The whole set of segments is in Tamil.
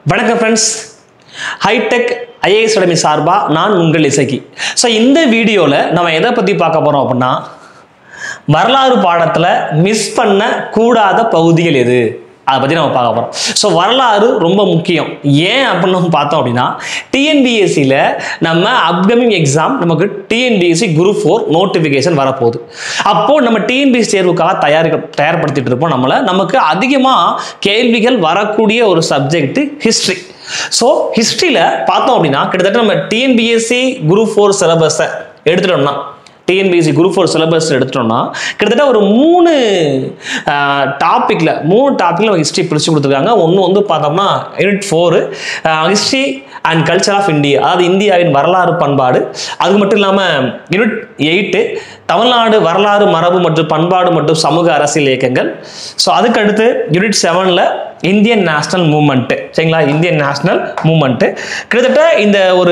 வணக்கம் ஃப்ரெண்ட்ஸ் ஹைடெக் ஐஏஎஸ் அகாடமி சார்பாக நான் உங்கள் இசக்கி ஸோ இந்த வீடியோவில் நம்ம எதை பற்றி பார்க்க போகிறோம் அப்படின்னா வரலாறு பாடத்தில் மிஸ் பண்ண கூடாத பகுதிகள் எது அதை பற்றி நம்ம பார்க்க போகிறோம் ஸோ வரலாறு ரொம்ப முக்கியம் ஏன் அப்படின்னு நம்ம பார்த்தோம் அப்படின்னா டிஎன்பிஎஸ்சியில் நம்ம அப்கமிங் எக்ஸாம் நமக்கு டிஎன்பிஎஸ்சி குரூப் ஃபோர் நோட்டிஃபிகேஷன் வரப்போகுது அப்போது நம்ம டிஎன்பிஎஸ்சி தேர்வுக்காக தயாரி தயார்படுத்திட்டு இருப்போம் நம்மளை நமக்கு அதிகமாக கேள்விகள் வரக்கூடிய ஒரு சப்ஜெக்ட் ஹிஸ்ட்ரி ஸோ ஹிஸ்ட்ரியில் பார்த்தோம் அப்படின்னா கிட்டத்தட்ட நம்ம டிஎன்பிஎஸ்சி குரூப் ஃபோர் சிலபஸை எடுத்துட்டோம்னா டிஎன்பிஎஸ்சி குரூப் ஃபோர் சிலபஸ் எடுத்துட்டோம்னா கிட்டத்தட்ட ஒரு மூணு டாப்பிக்கில் மூணு டாப்பிக்கில் ஹிஸ்ட்ரி பிரித்து கொடுத்துருக்காங்க ஒன்று வந்து பார்த்தோம்னா unit four history and culture of India அதாவது இந்தியாவின் வரலாறு பண்பாடு அது மட்டும் இல்லாமல் யூனிட் எயிட்டு தமிழ்நாடு வரலாறு மரபு மற்றும் பண்பாடு மற்றும் சமூக அரசியல் இயக்கங்கள் ஸோ அதுக்கடுத்து யூனிட் செவனில் இந்தியன் நேஷ்னல் மூமெண்ட்டு சரிங்களா இந்தியன் நேஷ்னல் மூமெண்ட்டு கிட்டத்தட்ட இந்த ஒரு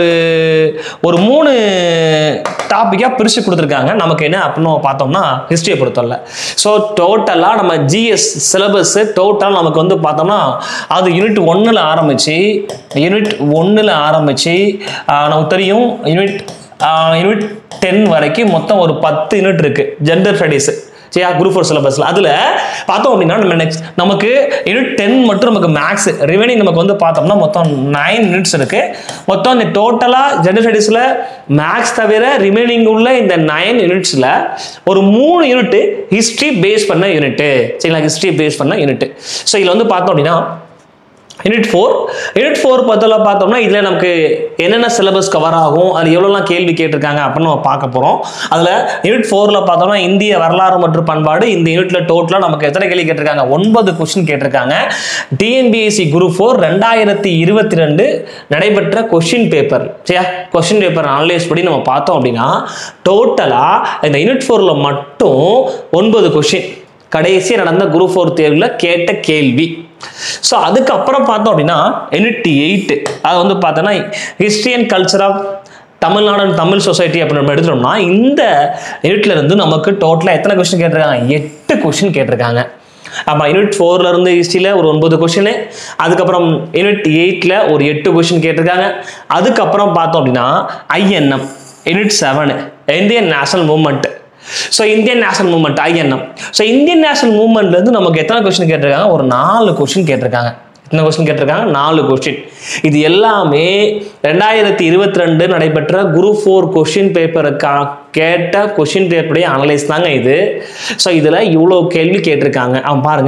ஒரு மூணு டாப்பிக்காக பிரித்து கொடுத்துருக்காங்க நமக்கு என்ன அப்படின்னு பார்த்தோம்னா ஹிஸ்ட்ரியை பொறுத்தவரை ஸோ டோட்டலாக நம்ம ஜிஎஸ் சிலபஸ்ஸு டோட்டல் நமக்கு வந்து பார்த்தோம்னா அது யூனிட் ஒன்றில் ஆரம்பித்து யூனிட் ஒன்றில் ஆரம்பித்து நமக்கு தெரியும் யூனிட் யூனிட் டென் வரைக்கும் மொத்தம் ஒரு பத்து யூனிட் இருக்குது ஜெண்டர் ஸ்டடீஸு சரியா குரூப் ஃபோர் சிலபஸில் அதில் பார்த்தோம் அப்படின்னா நம்ம நெக்ஸ்ட் நமக்கு யூனிட் டென் மட்டும் நமக்கு மேக்ஸ் ரிமைனிங் நமக்கு வந்து பார்த்தோம்னா மொத்தம் நைன் யூனிட்ஸ் இருக்குது மொத்தம் இந்த டோட்டலாக ஜெண்டர் ஸ்டடீஸில் மேக்ஸ் தவிர ரிமைனிங் உள்ள இந்த நைன் யூனிட்ஸில் ஒரு மூணு யூனிட்டு ஹிஸ்ட்ரி பேஸ் பண்ண யூனிட்டு சரிங்களா ஹிஸ்ட்ரி பேஸ் பண்ண யூனிட்டு ஸோ இதில் வந்து பார்த்தோம் அப்படின்னா யூனிட் ஃபோர் யூனிட் ஃபோர் பத்தில் பார்த்தோம்னா இதில் நமக்கு என்னென்ன சிலபஸ் கவர் ஆகும் அது எவ்வளோலாம் கேள்வி கேட்டிருக்காங்க அப்படின்னு நம்ம பார்க்க போகிறோம் அதில் யூனிட் ஃபோரில் பார்த்தோம்னா இந்திய வரலாறு மற்றும் பண்பாடு இந்த யூனிட்ல டோட்டலாக நமக்கு எத்தனை கேள்வி கேட்டிருக்காங்க ஒன்பது கொஸ்டின் கேட்டிருக்காங்க டிஎன்பிஎஸ்சி குரூப் ஃபோர் ரெண்டாயிரத்தி இருபத்தி ரெண்டு நடைபெற்ற கொஷின் பேப்பர் சரியா கொஷின் பேப்பர் அனலைஸ் படி நம்ம பார்த்தோம் அப்படின்னா டோட்டலாக இந்த யூனிட் ஃபோரில் மட்டும் ஒன்பது கொஷின் கடைசி நடந்த குரூப் ஃபோர் தேர்வில் கேட்ட கேள்வி ஸோ அதுக்கப்புறம் பார்த்தோம் அப்படின்னா யூனிட் எயிட்டு அது வந்து பார்த்தோன்னா history and culture of Tamil Nadu and Tamil society அப்படின்னு நம்ம எடுத்துட்டோம்னா இந்த யூனிட்ல இருந்து நமக்கு டோட்டலாக எத்தனை கொஸ்டின் கேட்டிருக்காங்க எட்டு கொஸ்டின் கேட்டிருக்காங்க ஆமாம் யூனிட் ஃபோர்ல இருந்து ஹிஸ்ட்ரியில் ஒரு ஒன்பது கொஷின் அதுக்கப்புறம் யூனிட் எயிட்டில் ஒரு எட்டு கொஷின் கேட்டிருக்காங்க அதுக்கப்புறம் பார்த்தோம் அப்படின்னா INM unit seven Indian national movement so Indian national movement INM so Indian national மூவ்மெண்ட்லேருந்து நமக்கு எத்தனை கொஸ்டின் கேட்டிருக்காங்க ஒரு நாலு கொஸ்டின் கேட்டிருக்காங்க எத்தனை கொஸ்டின் கேட்டிருக்காங்க நாலு கொஸ்டின் இது எல்லாமே ரெண்டாயிரத்தி இருபத்தி ரெண்டு நடைபெற்ற குரூப் ஃபோர் கொஷின் பேப்பருக்கா கேட்ட கொஷின் பேப்பருடைய அனலைஸ் தாங்க இது ஸோ இதில் இவ்வளோ கேள்வி கேட்டிருக்காங்க அவன் பாருங்க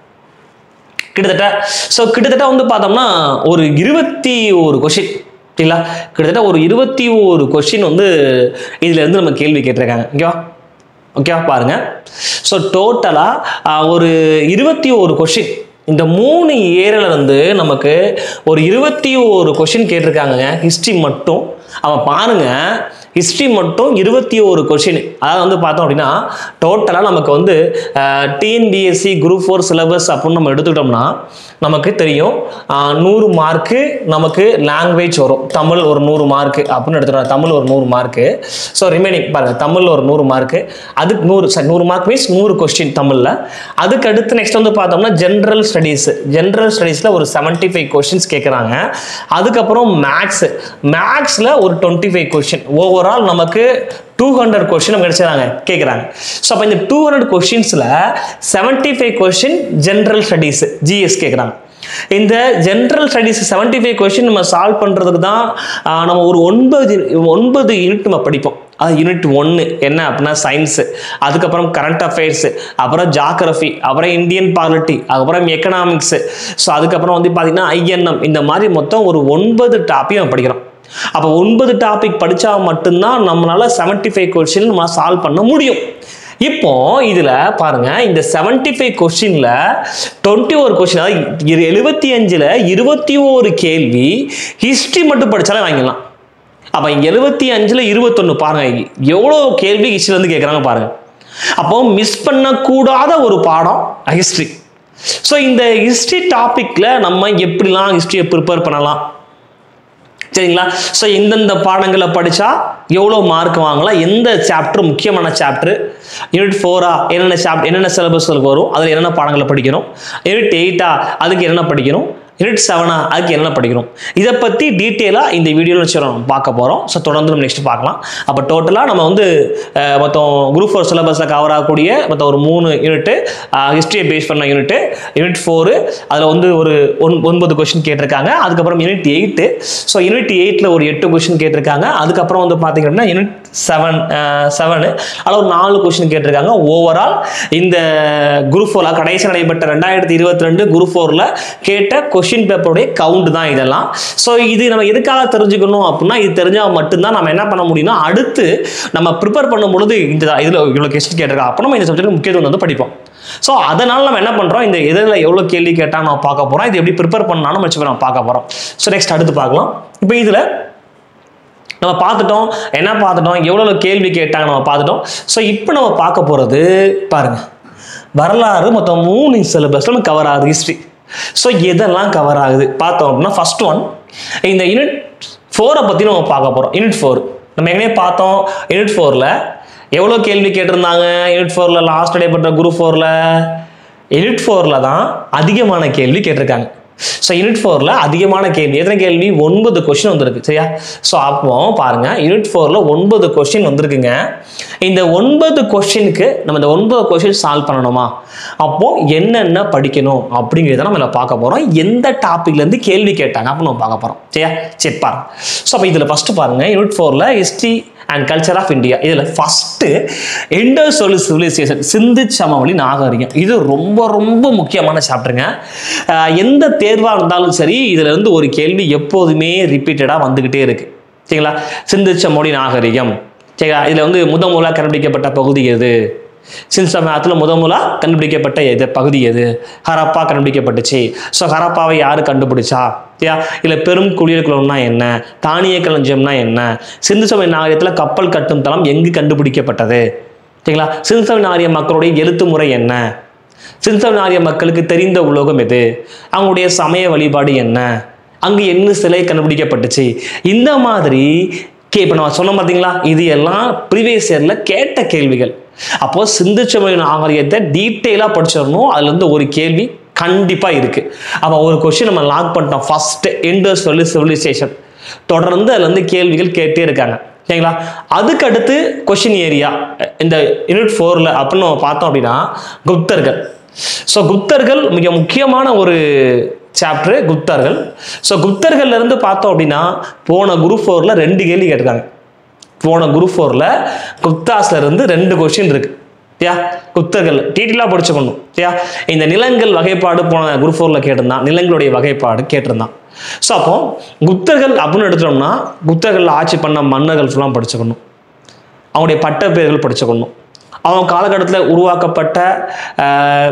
கிட்டத்தட்ட ஸோ கிட்டத்தட்ட வந்து பார்த்தோம்னா ஒரு இருபத்தி ஒரு கொஷின் சரிங்களா கிட்டத்தட்ட ஒரு இருபத்தி ஒரு கொஷின் வந்து இதுல இருந்து நம்ம கேள்வி கேட்டிருக்காங்க ஓகேவா ஓகேவா பாருங்க ஸோ டோட்டலாக ஒரு இருபத்தி ஒரு கொஷின் இந்த மூணு ஏரியால இருந்து நமக்கு ஒரு இருபத்தி ஒரு கொஷின் கேட்டிருக்காங்க ஹிஸ்ட்ரி மட்டும் அவன் பாருங்க ஹிஸ்ட்ரி மட்டும் இருபத்தி ஒரு கொஷின் அதாவது வந்து பார்த்தோம் அப்படின்னா டோட்டலாக நமக்கு வந்து டிஎன்பிஎஸ்சி குரூப் ஃபோர் சிலபஸ் அப்படின்னு நம்ம எடுத்துக்கிட்டோம்னா நமக்கு தெரியும் ஆஹ், நூறு மார்க்கு நமக்கு லாங்குவேஜ் வரும் தமிழ் ஒரு நூறு மார்க்கு அப்படின்னு எடுத்துட்டோம் தமிழ் ஒரு நூறு மார்க்கு ஸோ ரிமைனிங் பாருங்கள் தமிழில் ஒரு நூறு மார்க்கு அதுக்கு நூறு சாரி நூறு மார்க் மீன்ஸ் நூறு கொஸ்டின் தமிழில் அதுக்கு அடுத்து நெக்ஸ்ட் வந்து பார்த்தோம்னா ஜென்ரல் ஸ்டடீஸ் ஜென்ரல் ஸ்டடீஸில் ஒரு செவன்ட்டி ஃபைவ் கொஷின்ஸ் கேட்குறாங்க அதுக்கப்புறம் மேக்ஸ் மேக்ஸில் ஒரு டுவெண்ட்டி ஃபைவ் கொஷின் ஓவரால் நமக்கு டூ ஹண்ட்ரட் கொஸ்டின் நம்ம கிடைச்சாங்க கேட்குறாங்க ஸோ அப்போ இந்த டூ ஹண்ட்ரட் கொஸ்டின்ஸில் seventy five question general studies GS கேட்குறாங்க இந்த general studies seventy five question நம்ம சால்வ் பண்ணுறதுக்கு தான் ஆஹ், நம்ம ஒரு ஒன்பது ஒன்பது யூனிட் நம்ம படிப்போம் அது யூனிட் ஒன்று என்ன அப்படின்னா சயின்ஸு அதுக்கப்புறம் கரண்ட் அஃபேர்ஸு அப்புறம் ஜாகிரஃபி அப்புறம் இந்தியன் பாலிட்டி அதுக்கப்புறம் எக்கனாமிக்ஸு ஸோ அதுக்கப்புறம் வந்து பார்த்தீங்கன்னா ஐஎன்எம் இந்த மாதிரி மொத்தம் ஒரு ஒன்பது டாபிக் நம்ம படிக்கிறோம் அப்போ ஒன்பது டாபிக் படித்தா மட்டும்தான் நம்மளால செவன்ட்டி ஃபைவ் கொஸ்டின் நம்ம சால்வ் பண்ண முடியும் இப்போ இதில் பாருங்க இந்த செவன்ட்டி ஃபைவ் கொஸ்டினில் டுவெண்ட்டி ஒரு கொஸ்டின் அதாவது எழுபத்தி அஞ்சில் இருபத்தி ஒரு கேள்வி ஹிஸ்ட்ரி மட்டும் படித்தாலே வாங்கிடலாம் அப்போ எழுபத்தி அஞ்சில் இருபத்தொன்று பாருங்க எவ்வளோ கேள்வி ஹிஸ்ட்ரிலேருந்து கேட்குறாங்க பாருங்க அப்போ மிஸ் பண்ணக்கூடாத ஒரு பாடம் ஹிஸ்ட்ரி ஸோ இந்த ஹிஸ்ட்ரி டாப்பிக்கில் நம்ம எப்படிலாம் ஹிஸ்ட்ரியை ப்ரிப்பேர் பண்ணலாம் சரிங்களா ஸோ எந்தெந்த பாடங்களை படித்தா எவ்வளோ மார்க் வாங்கலாம் எந்த சாப்டர் முக்கியமான சாப்டர் யூனிட் ஃபோரா என்னென்ன சாப்டர் என்னென்ன சிலபஸ்களுக்கு வரும் அதில் என்னென்ன பாடங்களை படிக்கணும் யூனிட் எயிட்டா அதுக்கு என்னென்ன படிக்கணும் யூனிட் செவனா அதுக்கு என்ன படிக்கணும் இதை பற்றி டீட்டெயிலாக இந்த வீடியோவில் வச்சு நம்ம பார்க்க போகிறோம் ஸோ தொடர்ந்து நம்ம நெக்ஸ்ட் பார்க்கலாம் அப்போ டோட்டலாக நம்ம வந்து அஹ், மொத்தம் குரூப் ஃபோர் சிலபஸில் கவர் ஆகக்கூடிய மொத்தம் ஒரு மூணு யூனிட்டு ஹிஸ்ட்ரியை பேஸ் பண்ண யூனிட்டு யூனிட் ஃபோரு அதில் வந்து ஒரு ஒன் ஒன்பது கொஷின் கேட்டிருக்காங்க அதுக்கப்புறம் யூனிட் எயிட்டு ஸோ யூனிட் எயிட்டில் ஒரு எட்டு கொஷின் கேட்டிருக்காங்க அதுக்கப்புறம் வந்து பார்த்தீங்க அப்படின்னா யூனிட் செவன் செவனு அதில் ஒரு நாலு கொஷின் கேட்டிருக்காங்க ஓவரால் இந்த குரூப் ஃபோரில் கடைசி நடைபெற்ற ரெண்டாயிரத்தி இருபத்தி ரெண்டு குரூப் ஃபோரில் கேட்ட கொஷின் பேப்பருடைய கவுண்ட் தான் இதெல்லாம் ஸோ இது நம்ம எதுக்காக தெரிஞ்சுக்கணும் அப்படின்னா இது தெரிஞ்சால் மட்டும்தான் நம்ம என்ன பண்ண முடியும்னா அடுத்து நம்ம ப்ரிப்பேர் பண்ணும் பொழுது இந்த இதில் இவ்வளோ கொஸ்டின் கேட்டிருக்கோம் அப்போ நம்ம இந்த சப்ஜெக்ட் முக்கியத்துவம் வந்து படிப்போம் ஸோ அதனால் நம்ம என்ன பண்ணுறோம் இந்த இதில் எவ்வளோ கேள்வி கேட்டால் நம்ம பார்க்க போகிறோம் இது எப்படி ப்ரிப்பேர் பண்ணாலும் வச்சு நம்ம பார்க்க போகிறோம் ஸோ நெக்ஸ்ட் அடுத்து பார்க்கலாம் இப்போ இதில் நம்ம பார்த்துட்டோம் என்ன பார்த்துட்டோம் எவ்வளோ கேள்வி கேட்டாங்க நம்ம பார்த்துட்டோம் ஸோ இப்போ நம்ம பார்க்க போகிறது பாருங்க வரலாறு மொத்தம் மூணு சிலபஸ்ல நம்ம கவர் ஆகுது ஹிஸ்ட்ரி ஸோ எதெல்லாம் கவர் ஆகுது பார்த்தோம் அப்படின்னா ஃபர்ஸ்ட் ஒன் இந்த யூனிட் ஃபோரை பற்றி நம்ம பார்க்க போகிறோம் யூனிட் ஃபோர் நம்ம எங்கேயே பார்த்தோம் யூனிட் ஃபோரில் எவ்வளோ கேள்வி கேட்டிருந்தாங்க யூனிட் ஃபோரில் லாஸ்ட் டே பண்ணுற குரூப் ஃபோரில் யூனிட் ஃபோரில் தான் அதிகமான கேள்வி கேட்டிருக்காங்க ஸோ யூனிட் ஃபோரில் அதிகமான கேள்வி எத்தனை கேள்வி ஒன்பது கொஷின் வந்திருக்கு சரியா ஸோ அப்போ பாருங்க யூனிட் ஃபோரில் ஒன்பது கொஷின் வந்திருக்குங்க இந்த ஒன்பது கொஷினுக்கு நம்ம இந்த ஒன்பது கொஷின் சால்வ் பண்ணணுமா அப்போ என்னென்ன படிக்கணும் அப்படிங்கிறத நம்ம இதில் பார்க்க போகிறோம் எந்த டாப்பிக்லேருந்து கேள்வி கேட்டாங்க அப்போ நம்ம பார்க்க போகிறோம் சரியா சரி பாருங்க ஸோ அப்போ இதில் ஃபஸ்ட்டு பாருங்க யூனிட் ஃபோரில் history and culture of India இதில் ஃபஸ்ட்டு இண்டோ சொல்லி சிவிலைசேஷன் சிந்து சமவெளி நாகரிகம் இது ரொம்ப ரொம்ப முக்கியமான சாப்டருங்க அஹ் எந்த தேர்வாக இருந்தாலும் சரி இதுல இருந்து ஒரு கேள்வி எப்போதுமே ரிப்பீட்டடாக வந்துக்கிட்டே இருக்கு சரிங்களா சிந்து சமவெளி நாகரிகம் சரிங்களா இதில் வந்து முத முதலாக கண்டுபிடிக்கப்பட்ட பகுதி எது சிந்து சமயத்தில் முத முதலாக கண்டுபிடிக்கப்பட்ட எது பகுதி எது ஹரப்பா கண்டுபிடிக்கப்பட்டுச்சு ஸோ ஹரப்பாவை யார் கண்டுபிடிச்சா சரியா இல்லை பெரும் குளியல் என்ன தானிய களஞ்சியம்னா என்ன சிந்து சமய நாகரிகத்தில் கப்பல் கட்டும் தளம் எங்கு கண்டுபிடிக்கப்பட்டது சரிங்களா சிந்து சமய நாகரிக மக்களுடைய எழுத்து முறை என்ன சிந்து சமய நாகரிக மக்களுக்கு தெரிந்த உலோகம் எது அவங்களுடைய சமய வழிபாடு என்ன அங்கு என்ன சிலை கண்டுபிடிக்கப்பட்டுச்சு இந்த மாதிரி கே இப்போ நம்ம சொன்னோம் பார்த்தீங்களா இது எல்லாம் ப்ரீவியஸ் இயரில் கேட்ட கேள்விகள் அப்போ சிந்து சமய நாகரிகத்தை டீட்டெயிலாக படிச்சிடணும் அதுல இருந்து ஒரு கேள்வி கண்டிப்பாக இருக்கு அப்போ ஒரு கொஸ்டின் நம்ம லாக் பண்ணிட்டோம் ஃபர்ஸ்ட் இண்டஸ் சொல்லி சிவிலைசேஷன் தொடர்ந்து அதுல இருந்து கேள்விகள் கேட்டே இருக்காங்க சரிங்களா அதுக்கு அடுத்து கொஷின் ஏரியா இந்த யூனிட் ஃபோரில் அப்படின்னு நம்ம பார்த்தோம் அப்படின்னா குப்தர்கள் ஸோ குப்தர்கள் மிக முக்கியமான ஒரு சாப்டர் குப்தர்கள் ஸோ குப்தர்கள்ல இருந்து பார்த்தோம் அப்படின்னா போன குரூப் ஃபோரில் ரெண்டு கேள்வி கேட்டிருக்காங்க போன குரூப் ஃபோரில் குப்தாஸ்ல இருந்து ரெண்டு கொஸ்டின் இருக்கு யா குப்தர்கள் டீட்டெயிலாக படிச்சுக்கணும் யா இந்த நிலங்கள் வகைப்பாடு போன குரூப் ஃபோரில் கேட்டிருந்தான் நிலங்களுடைய வகைப்பாடு கேட்டிருந்தான் ஸோ அப்போ குப்தர்கள் அப்படின்னு எடுத்துட்டோம்னா குப்தர்கள் ஆட்சி பண்ண மன்னர்கள் ஃபுல்லாக படிச்சுக்கணும் அவங்களுடைய பட்ட பெயர்கள் படிச்சுக்கணும் அவங்க காலகட்டத்தில் உருவாக்கப்பட்ட ஆஹ்,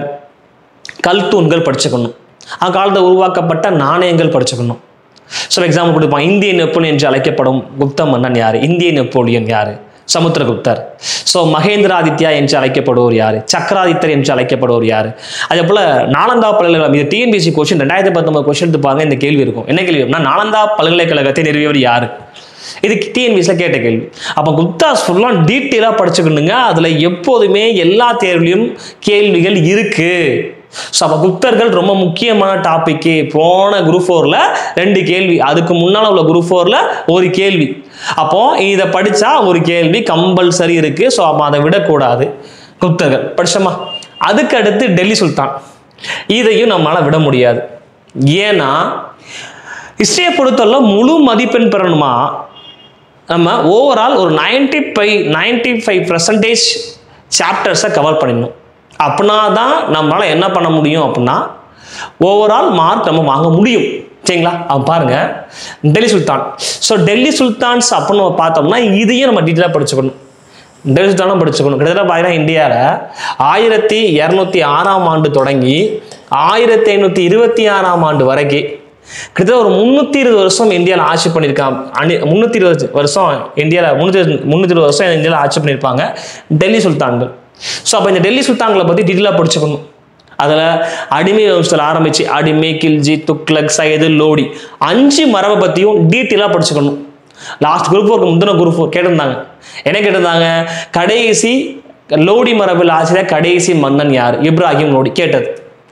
கல் தூண்கள் படிச்சுக்கணும் அந்த காலத்தில் உருவாக்கப்பட்ட நாணயங்கள் படிச்சுக்கணும் ஸோ எக்ஸாம்பிள் கொடுப்பான் இந்திய நெப்போலியன் என்று அழைக்கப்படும் குப்த மன்னன் யார் இந்திய நெப்போலியன் யார் சமுத்திரகுப்தர் ஸோ மகேந்திராதித்யா என்று அழைக்கப்படுவோர் யார் சக்கராதித்தர் என்று அழைக்கப்படுவோர் யார் அதே போல் நாலந்தா பல்கலைக்கழகம் இது டிஎன்பிசி கொஸ்டின் ரெண்டாயிரத்தி பத்தொன்பது கொஸ்டின் எடுத்து பாருங்க இந்த கேள்வி இருக்கும் என்ன கேள்வி அப்படின்னா நாலந்தா பல்கலைக்கழகத்தை நிறுவியவர் யார் இது டிஎன்பிஎஸ்ல கேட்ட கேள்வி அப்போ குப்தாஸ் ஃபுல்லாக டீட்டெயிலாக படிச்சுக்கணுங்க அதில் எப்போதுமே எல்லா தேர்வுலையும் கேள்விகள் இருக்கு ஸோ அப்போ குப்தர்கள் ரொம்ப முக்கியமான டாபிக்கு போன குரூப் ஃபோரில் ரெண்டு கேள்வி அதுக்கு முன்னால் உள்ள குரூப் ஃபோரில் ஒரு கேள்வி அப்போ இதை படித்தா ஒரு கேள்வி கம்பல்சரி இருக்கு ஸோ அப்போ அதை விடக்கூடாது குப்தர்கள் படிச்சோமா அதுக்கு அடுத்து டெல்லி சுல்தான் இதையும் நம்மளால் விட முடியாது ஏன்னா ஹிஸ்டரியை பொறுத்தவரை முழு மதிப்பெண் பெறணுமா நம்ம ஓவரால் ஒரு ninety five ninety five percentage சாப்டர்ஸை கவர் பண்ணிடணும் அப்படின்னா தான் நம்மளால் என்ன பண்ண முடியும் அப்படின்னா ஓவரால் மார்க் நம்ம வாங்க முடியும் சரிங்களா அவன் பாருங்க Delhi sultan so Delhi sultans அப்படின்னு நம்ம பார்த்தோம்னா இதையும் நம்ம டீட்டெயிலாக படிச்சுக்கணும் டெல்லி சுல்தானும் படிச்சுக்கணும் கிட்டத்தட்ட பார்த்தீங்கன்னா இந்தியாவில் ஆயிரத்தி இரநூத்தி ஆறாம் ஆண்டு தொடங்கி ஆயிரத்தி ஐநூற்றி இருபத்தி ஆறாம் ஆண்டு வரைக்கும் கிட்டத்தட்ட ஒரு முந்நூற்றி இருபது வருஷம் இந்தியாவில் ஆட்சி பண்ணியிருக்கான் அணி முந்நூற்றி இருபது வருஷம் இந்தியாவில் முந்நூற்றி முந்நூற்றி இருபது வருஷம் இந்தியாவில் ஆட்சி பண்ணியிருப்பாங்க டெல்லி சுல்தான்கள் ஸோ அப்போ இந்த டெல்லி சுல்தான்களை பற்றி டீட்டெயிலாக படிச்சுக்கணும் அதில் அடிமை வம்சத்தில் ஆரம்பித்து அடிமை கில்ஜி துக்லக் சையது லோடி அஞ்சு மரபை பற்றியும் டீட்டெயிலாக படிச்சுக்கணும் லாஸ்ட் குரூப் ஃபோருக்கு முந்தின குரூப் ஃபோர் கேட்டிருந்தாங்க என்ன கேட்டிருந்தாங்க கடைசி லோடி மரபில் ஆசிரியர் கடைசி மன்னன் யார் இப்ராஹிம் லோடி கேட்டது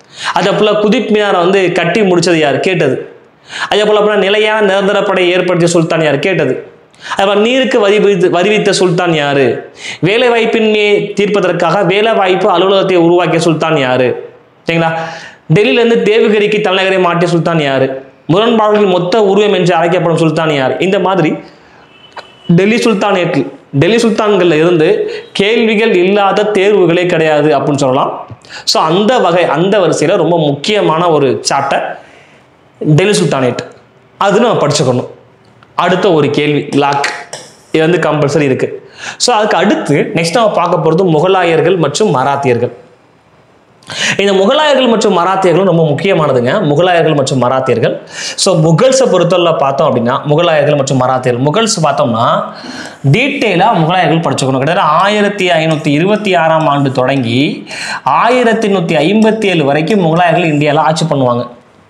அதே போல் குதிப் மினாரை வந்து கட்டி முடிச்சது யார் கேட்டது அதே போல் அப்புறம் நிலையான நிரந்தரப்படை ஏற்படுத்திய சுல்தான் யார் கேட்டது அப்புறம் நீருக்கு வரி விதித்து வரி விதித்த சுல்தான் யாரு வேலை வாய்ப்பின்மையை தீர்ப்பதற்காக வேலை வாய்ப்பு அலுவலகத்தை உருவாக்கிய சுல்தான் யாரு சரிங்களா டெல்லியிலேருந்து தேவகிரிக்கு தலைநகரை மாற்றிய சுல்தான் யாரு முரண்பாடுகளின் மொத்த உருவம் என்று அழைக்கப்படும் சுல்தான் யார் இந்த மாதிரி டெல்லி சுல்தானேட்டில் டெல்லி சுல்தான்கள்ல இருந்து கேள்விகள் இல்லாத தேர்வுகளே கிடையாது அப்படின்னு சொல்லலாம் ஸோ அந்த வகை அந்த வரிசையில் ரொம்ப முக்கியமான ஒரு சாப்டர் டெல்லி சுல்தானேட் அது நம்ம படிச்சுக்கணும் அடுத்த ஒரு கேள்வி லாக் இது வந்து கம்பல்சரி இருக்கு ஸோ அதுக்கு அடுத்து நெக்ஸ்ட் நம்ம பார்க்க போகிறது முகலாயர்கள் மற்றும் மராத்தியர்கள் இந்த முகலாயர்கள் மற்றும் மராத்தியர்களும் ரொம்ப முக்கியமானதுங்க முகலாயர்கள் மற்றும் மராத்தியர்கள் ஸோ முகல்ஸை பொறுத்தவரை பார்த்தோம் அப்படின்னா முகலாயர்கள் மற்றும் மராத்தியர்கள் முகல்ஸ் பார்த்தோம்னா டீட்டெயிலாக முகலாயர்கள் படிச்சுக்கணும் கிட்டத்தட்ட ஆயிரத்தி ஐநூற்றி இருபத்தி ஆறாம் ஆண்டு தொடங்கி ஆயிரத்தி நூற்றி ஐம்பத்தி ஏழு வரைக்கும் முகலாயர்கள் இந்தியாவில் ஆட்சி பண்ணுவாங்க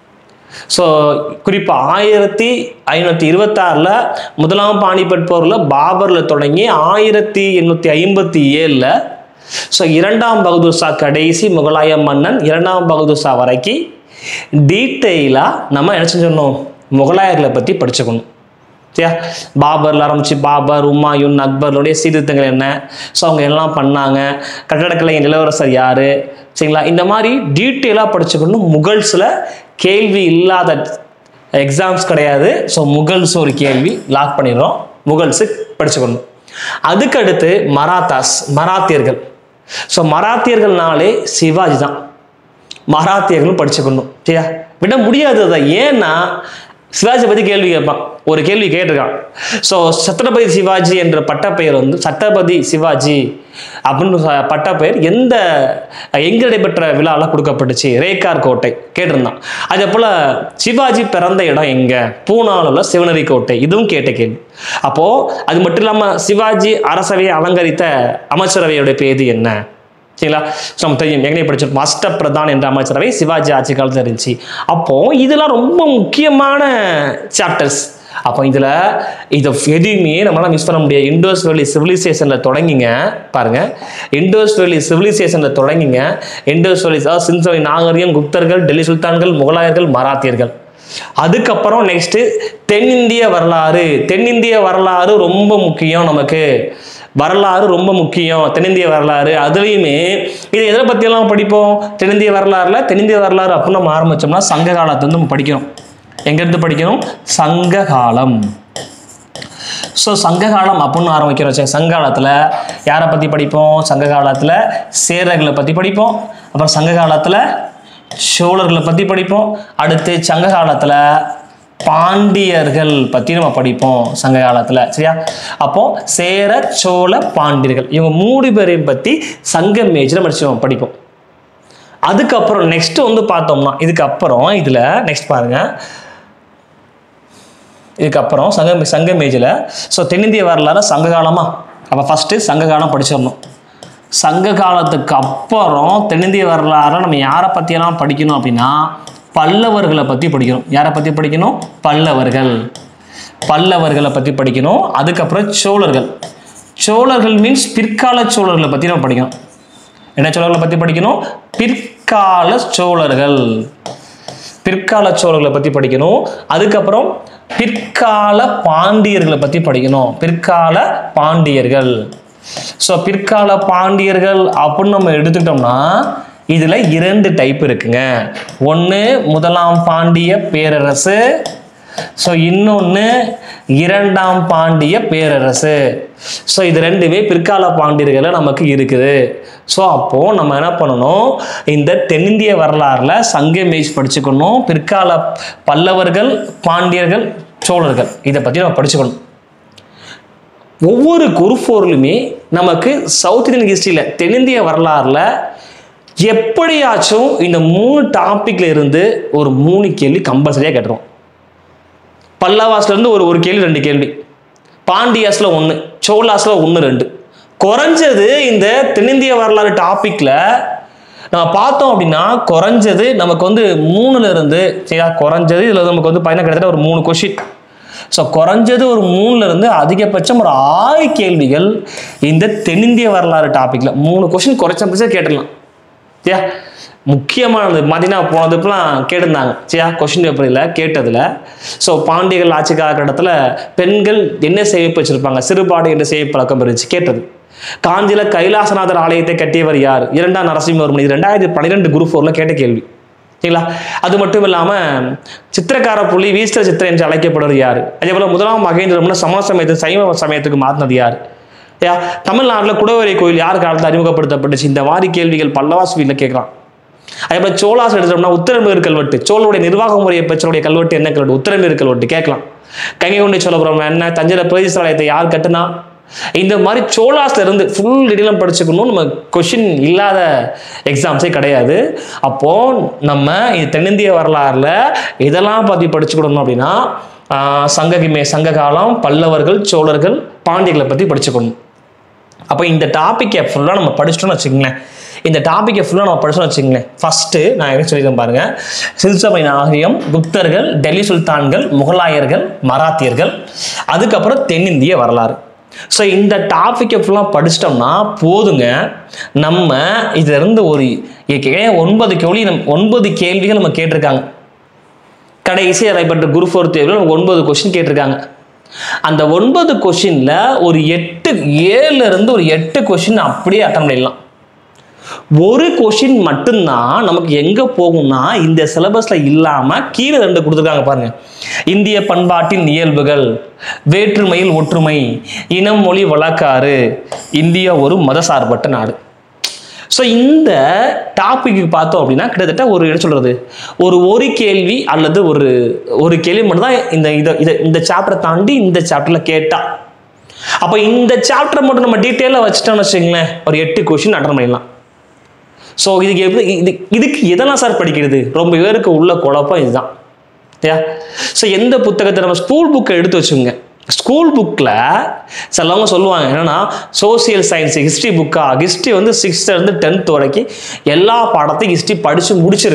ஸோ குறிப்பாக ஆயிரத்தி ஐநூற்றி இருபத்தாறில் முதலாம் பானிபட் போரில் பாபரில் தொடங்கி ஆயிரத்தி எண்ணூற்றி ஐம்பத்தி ஏழில் ஸோ இரண்டாம் பகதூர் ஷா கடைசி முகலாய மன்னன் இரண்டாம் பகதூர் ஷா வரைக்கும் டீட்டெயிலாக நம்ம என்ன செஞ்சிடணும் முகலாயர்களை பற்றி படிச்சுக்கணும் சரியா பாபர்ல ஆரம்பிச்சு பாபர் உமாயூன் அக்பருடைய சீர்திருத்தங்கள் என்ன ஸோ அவங்க எல்லாம் பண்ணாங்க கட்டடக்கலை நிலவரசர் யாரு சரிங்களா இந்த மாதிரி டீட்டெயிலாக படிச்சுக்கணும் முகல்ஸில் கேள்வி இல்லாத எக்ஸாம்ஸ் கிடையாது ஸோ முகல்ஸ் ஒரு கேள்வி லாக் பண்ணிடுறோம் முகல்ஸு படிச்சுக்கணும் அதுக்கடுத்து மராத்தாஸ் மராத்தியர்கள் ஸோ மராத்தியர்கள்னாலே சிவாஜி தான் மராத்தியர்களும் படிச்சுக்கணும் சரியா விட முடியாது அதை ஏன்னா சிவாஜி பற்றி கேள்வி கேட்பான் ஒரு கேள்வி கேட்டிருக்கான் ஸோ சத்ரபதி சிவாஜி என்ற பட்டப்பெயர் வந்து சத்ரபதி சிவாஜி அப்படின்னு ச- பட்டப்பெயர் எந்த எங்கே நடைபெற்ற விழாவில் கொடுக்கப்பட்டுச்சு ரேக்கார் கோட்டை கேட்டிருந்தான் அதே போல் சிவாஜி பிறந்த இடம் எங்கே பூனாவில் உள்ள சிவனரி கோட்டை இதுவும் கேட்ட கேள்வி அப்போது அது மட்டும் இல்லாமல் சிவாஜி அரசவையை அலங்கரித்த அமைச்சரவையுடைய பேது என்ன சரிங்களா ஸோ நம்ம தெரியும் எங்கே படிச்சிருப்போம் அஷ்ட பிரதான் என்ற அமைச்சரவை சிவாஜி ஆட்சி காலத்தில் இருந்துச்சு அப்போ இதெல்லாம் ரொம்ப முக்கியமான சாப்டர்ஸ் அப்போ இதில் இதை எதுவுமே நம்மளால மிஸ் பண்ண முடியாது இண்டோஸ் வேலி சிவிலைசேஷனில் தொடங்கிங்க பாருங்க இண்டோஸ் வேலி சிவிலைசேஷனில் தொடங்கிங்க இண்டோஸ் வேலி அதாவது சின்சவை நாகரிகம் குப்தர்கள் டெல்லி சுல்தான்கள் முகலாயர்கள் மராத்தியர்கள் அதுக்கப்புறம் நெக்ஸ்ட் தென்னிந்திய வரலாறு தென்னிந்திய வரலாறு ரொம்ப முக்கியம் நமக்கு வரலாறு ரொம்ப முக்கியம் தென்னிந்திய வரலாறு அதுலேயுமே இது எதை பற்றியெல்லாம் படிப்போம் தென்னிந்திய வரலாறுல தென்னிந்திய வரலாறு அப்படின்னு நம்ம ஆரம்பிச்சோம்னா சங்க காலத்தை வந்து நம்ம படிக்கணும் எங்கேருந்து படிக்கணும் சங்க காலம் ஸோ சங்க காலம் அப்படின்னு ஆரம்பிக்கிறோம் சரி, சங்க காலத்தில் யாரை பற்றி படிப்போம் சங்க காலத்தில் சேரர்களை பற்றி படிப்போம் அப்புறம் சங்க காலத்தில் சோழர்களை பற்றி படிப்போம் அடுத்து சங்க காலத்தில் பாண்டியர்கள் பற்றி நம்ம படிப்போம் சங்க காலத்தில் சரியா அப்போ சேர சோழ பாண்டியர்கள் இவங்க மூணு பேரையும் பற்றி சங்க மேஜில் படிச்சு படிப்போம் அதுக்கப்புறம் நெக்ஸ்ட் வந்து பார்த்தோம்னா இதுக்கப்புறம் இதில் நெக்ஸ்ட் பாருங்கள் இதுக்கப்புறம் சங்க சங்க மேஜில் ஸோ தென்னிந்திய வரலாறு சங்க காலமா அப்போ ஃபஸ்ட்டு சங்க காலம் படிச்சிடணும் சங்க காலத்துக்கு அப்புறம் தென்னிந்திய வரலாறை நம்ம யாரை பற்றியெல்லாம் படிக்கணும் அப்படின்னா பல்லவர்களை பற்றி படிக்கணும் யாரை பற்றி படிக்கணும் பல்லவர்கள் பல்லவர்களை பற்றி படிக்கணும் அதுக்கப்புறம் சோழர்கள் சோழர்கள் மீன்ஸ் பிற்கால சோழர்களை பற்றி நம்ம படிக்கணும் என்ன சோழர்களை பற்றி படிக்கணும் பிற்கால சோழர்கள் பிற்கால சோழர்களை பற்றி படிக்கணும் அதுக்கப்புறம் பிற்கால பாண்டியர்களை பற்றி படிக்கணும் பிற்கால பாண்டியர்கள் ஸோ பிற்கால பாண்டியர்கள் அப்படின்னு நம்ம எடுத்துக்கிட்டோம்னா இதில் இரண்டு டைப் இருக்குங்க ஒன்று முதலாம் பாண்டிய பேரரசு ஸோ இன்னொன்று இரண்டாம் பாண்டிய பேரரசு ஸோ இது ரெண்டுமே பிற்கால பாண்டியர்களில் நமக்கு இருக்குது ஸோ அப்போது நம்ம என்ன பண்ணணும் இந்த தென்னிந்திய வரலாறில் சங்க மேஜ் படிச்சுக்கணும் பிற்கால பல்லவர்கள் பாண்டியர்கள் சோழர்கள் இதை பற்றி நம்ம படிச்சுக்கணும் ஒவ்வொரு குரூப் ஃபோர்லையுமே நமக்கு சவுத் இந்தியன் ஹிஸ்ட்ரியில் தென்னிந்திய வரலாறில் எப்படியாச்சும் இந்த மூணு டாப்பிக்ல இருந்து ஒரு மூணு கேள்வி கம்பல்சரியாக கேட்டுரும் பல்லவாஸ்ல இருந்து ஒரு ஒரு கேள்வி ரெண்டு கேள்வி பாண்டியாஸ்ல ஒன்று சோழாஸ்ல ஒன்று ரெண்டு குறைஞ்சது இந்த தென்னிந்திய வரலாறு டாப்பிக்ல நம்ம பார்த்தோம் அப்படின்னா குறைஞ்சது நமக்கு வந்து மூணுல இருந்து சரியா குறைஞ்சது இதுல நமக்கு வந்து பார்த்தீங்கன்னா கிட்டத்தட்ட ஒரு மூணு கொஷின் ஸோ குறைஞ்சது ஒரு மூணுல இருந்து அதிகபட்சம் ஒரு ஆறு கேள்விகள் இந்த தென்னிந்திய வரலாறு டாப்பிக்ல மூணு கொஷின் குறைச்ச பட்சம் கேட்டுடலாம் சரியா முக்கியமானது பார்த்தீங்கன்னா போனதுப்பெல்லாம் கேட்டிருந்தாங்க சரியா கொஷின் பேப்பரில் கேட்டதில் ஸோ பாண்டியர்கள் ஆட்சி காலகட்டத்தில் பெண்கள் என்ன சேமிப்பு வச்சிருப்பாங்க சிறுபாடு என்ற சேமிப்பு பழக்கம் இருந்துச்சு கேட்டது காஞ்சியில கைலாசநாதர் ஆலயத்தை கட்டியவர் யார் இரண்டாம் நரசிம்மவர்மன் இது ரெண்டாயிரத்தி பன்னிரெண்டு குரூப் ஃபோரில் கேட்ட கேள்வி சரிங்களா அது மட்டும் இல்லாமல் சித்திரக்கார புள்ளி வீஸ்டர் சித்திரை என்று அழைக்கப்படுவது யார் அதே போல் முதலாம் மகேந்திரம்னு சமண சமயத்து சைவ சமயத்துக்கு மாற்றினது யார் யா தமிழ்நாட்டில் குடவரை கோயில் யார் காலத்தில் அறிமுகப்படுத்தப்பட்டுச்சு இந்த மாதிரி கேள்விகள் பல்லவாஸ் வீட்டில் கேட்குறான் அதே போல் சோழாஸ் எடுத்தோம்னா உத்தரமேறு கல்வெட்டு சோழனுடைய நிர்வாக முறையை பெற்றோடைய கல்வெட்டு என்ன கல்வெட்டு உத்தரமேறு கல்வெட்டு கேட்கலாம் கங்கை கொண்டை சோழபுரம் என்ன தஞ்சையில பிரதேசாலயத்தை யார் கட்டுனா இந்த மாதிரி சோழாஸ்ல இருந்து ஃபுல் டீடெயிலும் படிச்சுக்கணும் நம்ம கொஷின் இல்லாத எக்ஸாம்ஸே கிடையாது அப்போ நம்ம இந்த தென்னிந்திய வரலாறுல இதெல்லாம் பற்றி படிச்சுக்கணும் அப்படின்னா ஆஹ் சங்ககிமே சங்க காலம் பல்லவர்கள் சோழர்கள் பாண்டியர்களை பற்றி படிச்சுக்கணும் அப்போ இந்த டாப்பிக்கை ஃபுல்லாக நம்ம படிச்சிட்டோம்னு வச்சுக்கோங்களேன் இந்த டாப்பிக்கை ஃபுல்லாக நம்ம படிச்சோம்னு வச்சுக்கோங்களேன் ஃபஸ்ட்டு நான் என்ன சொல்லியிருக்கேன் பாருங்க சிறுசபை நாகரிகம் குப்தர்கள் டெல்லி சுல்தான்கள் முகலாயர்கள் மராத்தியர்கள் அதுக்கப்புறம் தென்னிந்திய வரலாறு ஸோ இந்த டாப்பிக்கை ஃபுல்லாக படிச்சிட்டோம்னா போதுங்க நம்ம இதிலிருந்து ஒரு ஏற்கனவே ஒன்பது கேள்வி நம் ஒன்பது கேள்விகள் நம்ம கேட்டிருக்காங்க கடைசி நடைபெற்ற குரு ஃபோர் தேர்வில் நமக்கு ஒன்பது கொஸ்டின் கேட்டிருக்காங்க அந்த ஒன்பது கொஷினில் ஒரு எட்டு ஏழுல இருந்து ஒரு எட்டு கொஷின் அப்படியே அட்டன் பண்ணிடலாம் ஒரு கொஷின் மட்டும்தான் நமக்கு எங்கே போகும்னா இந்த சிலபஸில் இல்லாமல் கீழே ரெண்டு கொடுத்துருக்காங்க பாருங்க இந்திய பண்பாட்டின் இயல்புகள் வேற்றுமையில் ஒற்றுமை இனம் மொழி வழக்காறு இந்தியா ஒரு மதசார்பற்ற நாடு ஸோ இந்த டாபிக்கு பார்த்தோம் அப்படின்னா கிட்டத்தட்ட ஒரு என்ன சொல்றது ஒரு ஒரு கேள்வி அல்லது ஒரு ஒரு கேள்வி மட்டும் தான் இந்த இதை இதை இந்த சாப்டரை தாண்டி இந்த சாப்டரில் கேட்டா அப்போ இந்த சாப்டரை மட்டும் நம்ம டீட்டெயிலாக வச்சுட்டோம்னு வச்சுங்களேன் ஒரு எட்டு கொஷின் அட்டன் பண்ணிடலாம் ஸோ இதுக்கு எப்படி இது இதுக்கு எதெல்லாம் சார் படிக்கிறது ரொம்ப பேருக்கு உள்ள குழப்பம் இதுதான் சரியா ஸோ எந்த புத்தகத்தை நம்ம ஸ்கூல் புக்கை எடுத்து வச்சுங்க ஸ்கூல் புக்கில் சிலவங்க சொல்லுவாங்க என்னன்னா சோசியல் சயின்ஸ் ஹிஸ்ட்ரி புக்கா ஹிஸ்ட்ரி வந்து சிக்ஸ்த்லேருந்து டென்த் வரைக்கும் எல்லா பாடத்தையும் ஹிஸ்ட்ரி படித்து முடிச்சிரு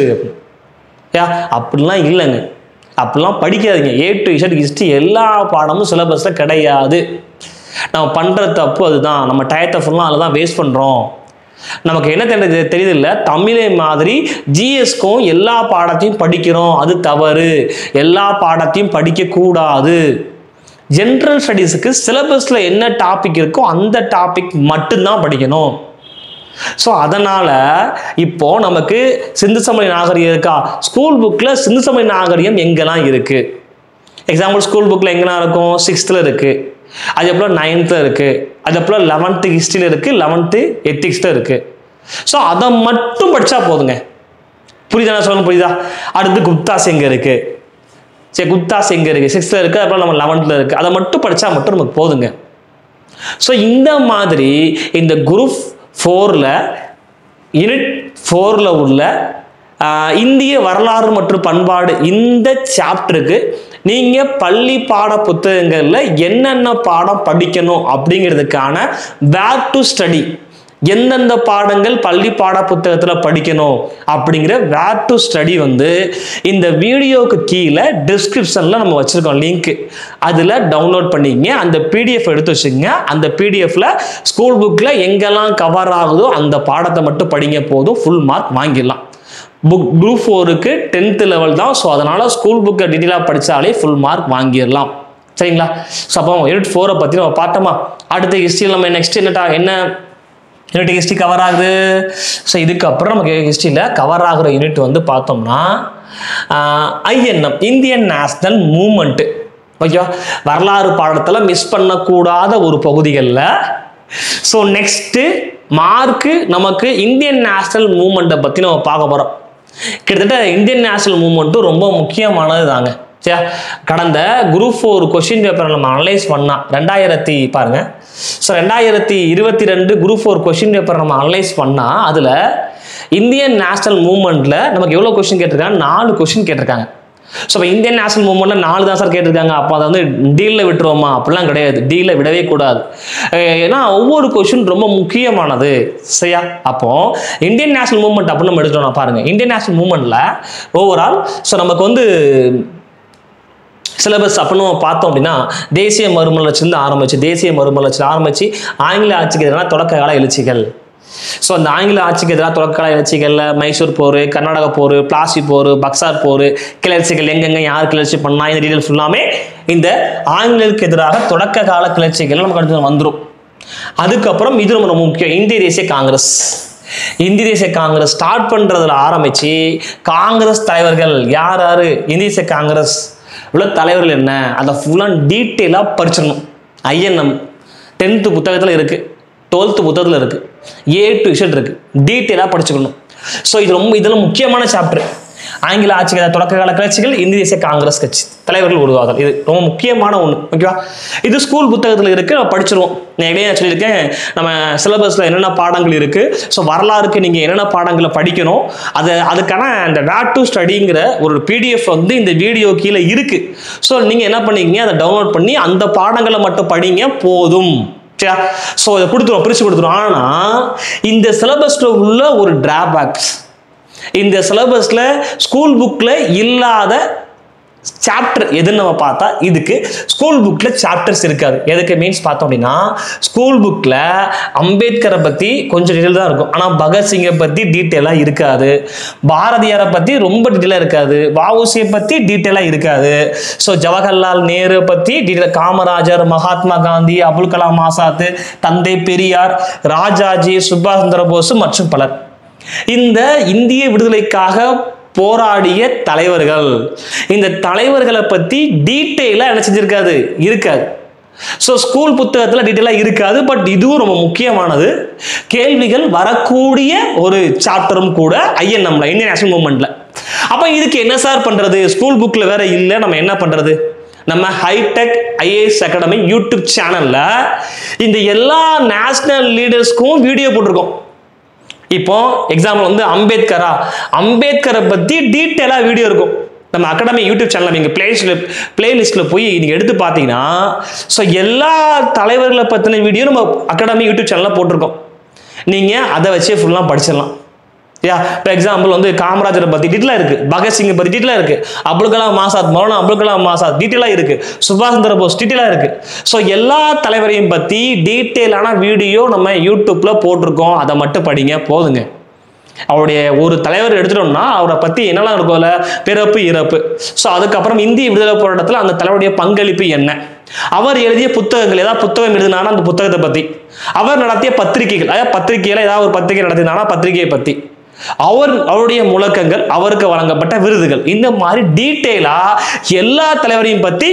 யா அப்படிலாம் இல்லைங்க அப்படிலாம் படிக்காதீங்க ஏ டு இசட் ஹிஸ்ட்ரி எல்லா பாடமும் சிலபஸில் கிடையாது நம்ம பண்ணுற தப்பு அதுதான் நம்ம டயத்தை ஃபுல்லாக அதில் தான் வேஸ்ட் பண்ணுறோம் நமக்கு என்ன தெரியுது தெரியுது இல்லை தமிழை மாதிரி ஜிஎஸ்க்கும் எல்லா பாடத்தையும் படிக்கிறோம் அது தவறு எல்லா பாடத்தையும் படிக்கக்கூடாது ஜென்ரல் ஸ்டடீஸுக்கு சிலபஸில் என்ன டாபிக் இருக்கோ அந்த டாபிக் மட்டும்தான் படிக்கணும் ஸோ அதனால் இப்போ நமக்கு சிந்து சமய நாகரிகம் இருக்கா ஸ்கூல் புக்கில் சிந்து சமய நாகரிகம் எங்கெல்லாம் இருக்குது எக்ஸாம்பிள் ஸ்கூல் புக்கில் எங்கெல்லாம் இருக்கும் சிக்ஸ்த்தில் இருக்குது அதுக்கப்புறம் நைன்த்தில் இருக்குது அதுக்கப்புறம் லெவன்த்து ஹிஸ்ட்ரியில் இருக்குது லெவன்த்து எத்திக்ஸில் இருக்குது ஸோ அதை மட்டும் படித்தா போதுங்க புரியுதா நான் சொல்லுங்க புரியுதா அடுத்து குப்தாஸ் எங்கே இருக்குது சரி குப்தாஸ் எங்கே இருக்குது சிக்ஸ்த்தில் இருக்குது அப்புறம் நம்ம லெவன்த்தில் இருக்குது அதை மட்டும் படித்தா மட்டும் நமக்கு போதுங்க ஸோ இந்த மாதிரி இந்த குரூப் ஃபோரில் யூனிட் ஃபோரில் உள்ள ஆஹ், இந்திய வரலாறு மற்றும் பண்பாடு இந்த சாப்டருக்கு நீங்கள் பள்ளி பாட புத்தகங்களில் என்னென்ன பாடம் படிக்கணும் அப்படிங்கிறதுக்கான பேக் டு ஸ்டடி எந்தெந்த பாடங்கள் பள்ளி பாட புத்தகத்தில் படிக்கணும் அப்படிங்கிற வேர் டு ஸ்டடி வந்து இந்த வீடியோவுக்கு கீழே டிஸ்கிரிப்ஷனில் நம்ம வச்சுருக்கோம் லிங்க் அதில் டவுன்லோட் பண்ணிக்கங்க அந்த பிடிஎஃப் எடுத்து வச்சுக்கோங்க அந்த பிடிஎஃப்ல ஸ்கூல் புக்கில் எங்கெல்லாம் கவர் ஆகுதோ அந்த பாடத்தை மட்டும் படிங்க போதும் ஃபுல் மார்க் வாங்கிடலாம் புக் குரூப் ஃபோருக்கு டென்த்து லெவல் தான் ஸோ அதனால் ஸ்கூல் புக்கை டீட்டெயிலாக படித்தாலே ஃபுல் மார்க் வாங்கிடலாம் சரிங்களா ஸோ அப்போ யூனிட் ஃபோரை பற்றி நம்ம பார்த்தோமா அடுத்த ஹிஸ்ட்ரியில் நம்ம நெக்ஸ்ட் என்னட்டா என்ன யூனிட் ஹிஸ்ட்ரி கவர் ஆகுது ஸோ இதுக்கப்புறம் நமக்கு ஹிஸ்ட்ரியில் கவர் ஆகுற யூனிட் வந்து பார்த்தோம்னா INM Indian national movement okay வரலாறு பாடத்தில் மிஸ் பண்ணக்கூடாத ஒரு பகுதிகளில் ஸோ நெக்ஸ்ட்டு மார்க்கு நமக்கு இந்தியன் நேஷ்னல் மூமெண்ட்டை பற்றி நம்ம பார்க்க போகிறோம் கிட்டத்தட்ட இந்தியன் நேஷனல் மூவ்மெண்ட்டும் ரொம்ப முக்கியமானது தாங்க சரியா கடந்த குரூப் ஃபோர் கொஷின் பேப்பரை நம்ம அனலைஸ் பண்ணா ரெண்டாயிரத்தி பாருங்க ஸோ ரெண்டாயிரத்தி இருபத்தி ரெண்டு குரூப் ஃபோர் கொஷின் பேப்பரை நம்ம அனலைஸ் பண்ணா அதில் இந்தியன் நேஷனல் மூவ்மெண்ட்டில் நமக்கு எவ்வளோ கொஷின் கேட்டிருக்காங்க நாலு கொஷின் கேட்டிருக்காங்க ஸோ இப்போ இந்தியன் நேஷனல் மூவ்மெண்ட்டில் நாலு தான் சார் கேட்டிருக்காங்க அப்போ அதை வந்து டீலில் விட்டுருவோமா அப்படிலாம் கிடையாது டீலில் விடவே கூடாது அஹ் ஏன்னா ஒவ்வொரு கொஷின் ரொம்ப முக்கியமானது சரியா அப்போ இந்தியன் நேஷனல் மூவ்மெண்ட் அப்படின்னு நம்ம எடுத்துட்டோம்னா பாருங்க இந்தியன் நேஷனல் மூவ்மெண்ட்டில் ஓவரால் ஸோ நமக்கு வந்து சிலபஸ் அப்படின்னு நம்ம பார்த்தோம் அப்படின்னா தேசிய மறுமலர்ச்சியிலிருந்து ஆரம்பிச்சு தேசிய மறுமலர்ச்சியில் ஆரம்பிச்சு ஆங்கில ஆட்சிக்கு எதிரான தொடக்க கால எழுச்சிகள் ஸோ அந்த ஆங்கில ஆட்சிக்கு எதிராக தொடக்ககால எழுச்சிகளில் மைசூர் போர் கர்நாடக போர் பிளாசி போர் பக்சார் போர் கிளர்ச்சிகள் எங்கெங்க யார் கிளர்ச்சி பண்ணா இந்த டீட்டெயில்ஸ் ஃபுல்லாமே இந்த ஆங்கிலேயருக்கு எதிராக தொடக்க கால கிளர்ச்சிகள் நமக்கு அடுத்து வந்துடும் அதுக்கப்புறம் இது ரொம்ப ரொம்ப முக்கியம் இந்திய தேசிய காங்கிரஸ் இந்திய தேசிய காங்கிரஸ் ஸ்டார்ட் பண்றதுல ஆரம்பிச்சு காங்கிரஸ் தலைவர்கள் யார் யாரு இந்திய தேசிய காங்கிரஸ் உள்ள தலைவர்கள் என்ன அதை ஃபுல்லாக டீட்டெயிலாக படிச்சிடணும் ஐஎன்எம் டென்த்து புத்தகத்தில் இருக்கு டுவெல்த்து புத்தகத்தில் இருக்கு ஏ டு இசட் இருக்கு டீட்டெயிலாக படிச்சுக்கணும் ஸோ இது ரொம்ப இதெல்லாம் முக்கியமான சாப்டர் ஆங்கில ஆட்சி கால தொடக்க கால கிளர்ச்சிகள் இந்திய தேசிய காங்கிரஸ் கட்சி தலைவர்கள் உருவாதல் இது ரொம்ப முக்கியமான ஒன்று ஓகேவா இது ஸ்கூல் புத்தகத்தில் இருக்கு நம்ம படிச்சிருவோம் நான் இடையே நான் சொல்லியிருக்கேன் நம்ம சிலபஸில் என்னென்ன பாடங்கள் இருக்கு ஸோ வரலாறுக்கு நீங்கள் என்னென்ன பாடங்களை படிக்கணும் அது அதுக்கான அந்த வேட் டு ஸ்டடிங்கிற ஒரு பிடிஎஃப் வந்து இந்த வீடியோ கீழே இருக்கு ஸோ நீங்கள் என்ன பண்ணீங்க அதை டவுன்லோட் பண்ணி அந்த பாடங்களை மட்டும் படிங்க போதும் சரியா ஸோ இதை கொடுத்துருவோம் பிரித்து கொடுத்துருவோம் ஆனால் இந்த சிலபஸில் உள்ள ஒரு டிராபேக்ஸ் இந்த சிலபஸில் ஸ்கூல் புக்கில் இல்லாத சாப்டர் எதுன்னு நம்ம பார்த்தா இதுக்கு ஸ்கூல் புக்கில் சாப்டர்ஸ் இருக்காது எதுக்கு மீன்ஸ் பார்த்தோம் அப்படின்னா ஸ்கூல் புக்கில் அம்பேத்கரை பற்றி கொஞ்சம் டீட்டெயில் தான் இருக்கும் ஆனால் பகத்சிங்கை பற்றி டீட்டெயிலாக இருக்காது பாரதியாரை பற்றி ரொம்ப டீட்டெயிலாக இருக்காது வஉசியை பற்றி டீட்டெயிலாக இருக்காது ஸோ ஜவஹர்லால் நேரு பற்றி டீட்டெயில் காமராஜர் மகாத்மா காந்தி அபுல் கலாம் ஆசாத் தந்தை பெரியார் ராஜாஜி சுபாஷ் சந்திர போஸ் மற்றும் பலர் இந்த இந்திய விடுதலைக்காக போராடிய தலைவர்கள் இந்த தலைவர்களை பற்றி டீட்டெயிலாக என்ன செஞ்சிருக்காது இருக்காது ஸோ ஸ்கூல் புத்தகத்தில் டீட்டெயிலாக இருக்காது பட் இதுவும் ரொம்ப முக்கியமானது கேள்விகள் வரக்கூடிய ஒரு சாப்டரும் கூட ஐஎன்எம்ல இந்தியன் நேஷனல் மூவ்மெண்ட்ல அப்போ இதுக்கு என்ன சார் பண்ணுறது ஸ்கூல் புக்கில் வேற இல்லை நம்ம என்ன பண்ணுறது நம்ம ஹைடெக் ஐஏஎஸ் அகாடமி யூடியூப் சேனலில் இந்த எல்லா நேஷனல் லீடர்ஸ்க்கும் வீடியோ போட்டிருக்கோம் இப்போ எக்ஸாம்பிள் வந்து அம்பேத்கரா அம்பேத்கரை பற்றி டீட்டெயிலாக வீடியோ இருக்கும் நம்ம அகாடமி யூடியூப் சேனலில் நீங்கள் பிளேஸ்டில் பிளேலிஸ்ட்டில் போய் நீங்கள் எடுத்து பார்த்தீங்கன்னா ஸோ எல்லா தலைவர்களை பற்றின வீடியோ நம்ம அகாடமி யூடியூப் சேனலில் போட்டிருக்கோம் நீங்கள் அதை வச்சே ஃபுல்லாக படிச்சிடலாம் யா இப்போ எக்ஸாம்பிள் வந்து காமராஜரை பற்றி டீட்டெயிலாக இருக்குது பகத்சிங்கை பற்றி டீட்டெயிலாக இருக்குது அப்துல் கலாம் ஆசாத் மௌலானா அப்துல் கலாம் ஆசாத் டீட்டெயிலாக இருக்குது சுபாஷ் சந்திர போஸ் டீட்டெயிலாக இருக்குது ஸோ எல்லா தலைவரையும் பற்றி டீட்டெயிலான வீடியோ நம்ம யூடியூப்பில் போட்டிருக்கோம் அதை மட்டும் படிங்க போதுங்க அவருடைய ஒரு தலைவர் எடுத்துட்டோம்னா அவரை பற்றி என்னெல்லாம் இருக்கும்ல பிறப்பு இறப்பு ஸோ அதுக்கப்புறம் இந்திய விடுதலை போராட்டத்தில் அந்த தலைவருடைய பங்களிப்பு என்ன அவர் எழுதிய புத்தகங்கள் ஏதாவது புத்தகம் எழுதினானா அந்த புத்தகத்தை பற்றி அவர் நடத்திய பத்திரிகைகள் அதாவது பத்திரிகையில் ஏதாவது ஒரு பத்திரிகை நடத்தினானா பத்திரிகையை பற்றி அவர் அவருடைய முழக்கங்கள் அவருக்கு வழங்கப்பட்ட விருதுகள் இந்த மாதிரி டீட்டெயிலா எல்லா தலைவரையும் பத்தி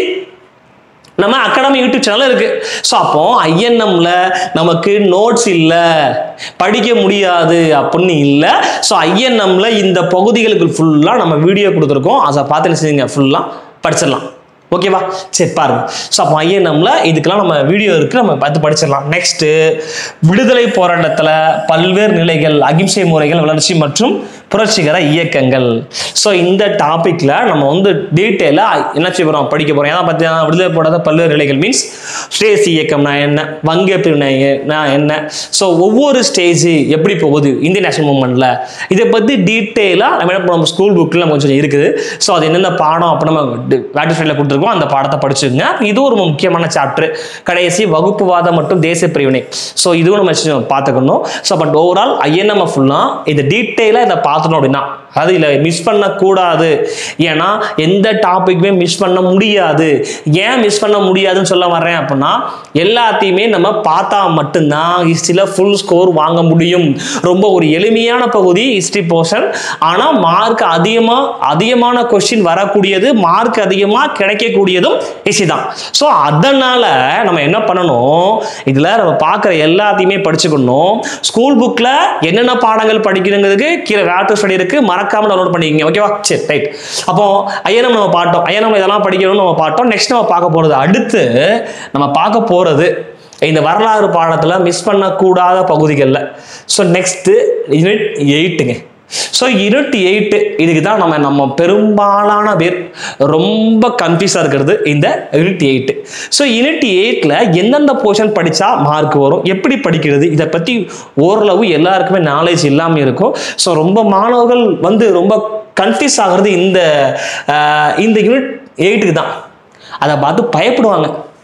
நம்ம அகாடமி யூடியூப் சேனல் இருக்கு ஸோ அப்போ ஐஎன்எம்ல நமக்கு நோட்ஸ் இல்லை படிக்க முடியாது அப்படின்னு இல்லை ஸோ ஐஎன்எம்ல இந்த பகுதிகளுக்கு ஃபுல்லாக நம்ம வீடியோ கொடுத்துருக்கோம் அதை பார்த்து என்ன செய்யுங்க ஃபுல்லாக படிச்சிடலாம் ஓகேவா சரி பாருங்க ஸோ அப்போ ஐஎன்எம்ல இதுக்கெல்லாம் நம்ம வீடியோ இருக்கு நம்ம பார்த்து படிச்சிடலாம் நெக்ஸ்ட் விடுதலை போராட்டத்தில் பல்வேறு நிலைகள் அகிம்சை முறைகள் வளர்ச்சி மற்றும் புரட்சிகர இயக்கங்கள் ஸோ இந்த டாப்பிக்கில் நம்ம வந்து டீட்டெயிலாக என்ன செய்ய போகிறோம் படிக்க போகிறோம் ஏன்னா பார்த்தீங்கன்னா விடுதலை போராட்ட பல்வேறு நிலைகள் மீன்ஸ் ஸ்டேஜ் இயக்கம்னா என்ன வங்க பிரிவினைனா என்ன ஸோ ஒவ்வொரு ஸ்டேஜ் எப்படி போகுது இந்தியன் நேஷனல் மூவ்மெண்ட்டில் இதை பற்றி டீட்டெயிலாக நம்ம என்ன பண்ணுவோம் ஸ்கூல் புக்கில் நம்ம கொஞ்சம் இருக்குது ஸோ அது என்னென்ன பாடம் அப்போ நம்ம வேட்டு ஃபைலில் கொடுத்துருக்கோம் அந்த பாடத்தை படிச்சுங்க இது ஒரு முக்கியமான சாப்டர் கடைசி வகுப்புவாதம் மற்றும் தேசிய பிரிவினை ஸோ இதுவும் நம்ம கொஞ்சம் பார்த்துக்கணும் ஸோ பட் ஓவரால் ஐஎன்எம் ஃபுல்லாக இது டீட்டெயிலாக இதை பார்த்தணும் அப்படின்னா அது இல்லை மிஸ் பண்ணக்கூடாது ஏன்னா எந்த டாப்பிக்குமே மிஸ் பண்ண முடியாது ஏன் மிஸ் பண்ண முடியாதுன்னு சொல்ல வர்றேன் அப்படின்னா எல்லாத்தையுமே நம்ம பார்த்தா மட்டும்தான் ஹிஸ்ட்ரியில் ஃபுல் ஸ்கோர் வாங்க முடியும் ரொம்ப ஒரு எளிமையான பகுதி ஹிஸ்ட்ரி போர்ஷன் ஆனால் மார்க் அதிகமாக அதிகமான கொஸ்டின் வரக்கூடியது மார்க் அதிகமாக கிடைக்கக்கூடியதும் ஹிஸ்ட்ரி தான் ஸோ அதனால் நம்ம என்ன பண்ணணும் இதில் நம்ம பார்க்குற எல்லாத்தையுமே படிச்சுக்கணும் ஸ்கூல் புக்கில் என்னென்ன பாடங்கள் படிக்கணுங்கிறதுக்கு கீழே வேட்டு ஸ்டடி இருக்குது மறக்காமல் டவுன்லோட் பண்ணிக்கங்க ஓகேவா சரி ரைட் அப்போ ஐஎன்எம் நம்ம பார்த்தோம் ஐஎன்எம் இதெல்லாம் படிக்கணும்னு நம்ம பார்த்தோம் நெக்ஸ்ட் நம்ம பார்க்க போகிறது அடுத்து நம்ம பார்க்க போகிறது இந்த வரலாறு பாடத்தில் மிஸ் பண்ணக்கூடாத பகுதிகளில் ஸோ நெக்ஸ்ட்டு யூனிட் எயிட்டுங்க ஸோ யூனிட் எயிட்டு இதுக்கு தான் நம்ம நம்ம பெரும்பாலான பேர் ரொம்ப கன்ஃபியூஸாக இருக்கிறது இந்த யூனிட் எயிட்டு ஸோ யூனிட் எயிட்டில் எந்தெந்த போர்ஷன் படித்தா மார்க் வரும் எப்படி படிக்கிறது இதை பற்றி ஓரளவு எல்லாருக்குமே நாலேஜ் இல்லாமல் இருக்கும் ஸோ ரொம்ப மாணவர்கள் வந்து ரொம்ப கன்ஃபியூஸ் ஆகிறது இந்த ஆஹ், இந்த யூனிட் எயிட்டுக்கு தான் அதை பார்த்து பயப்படுவாங்க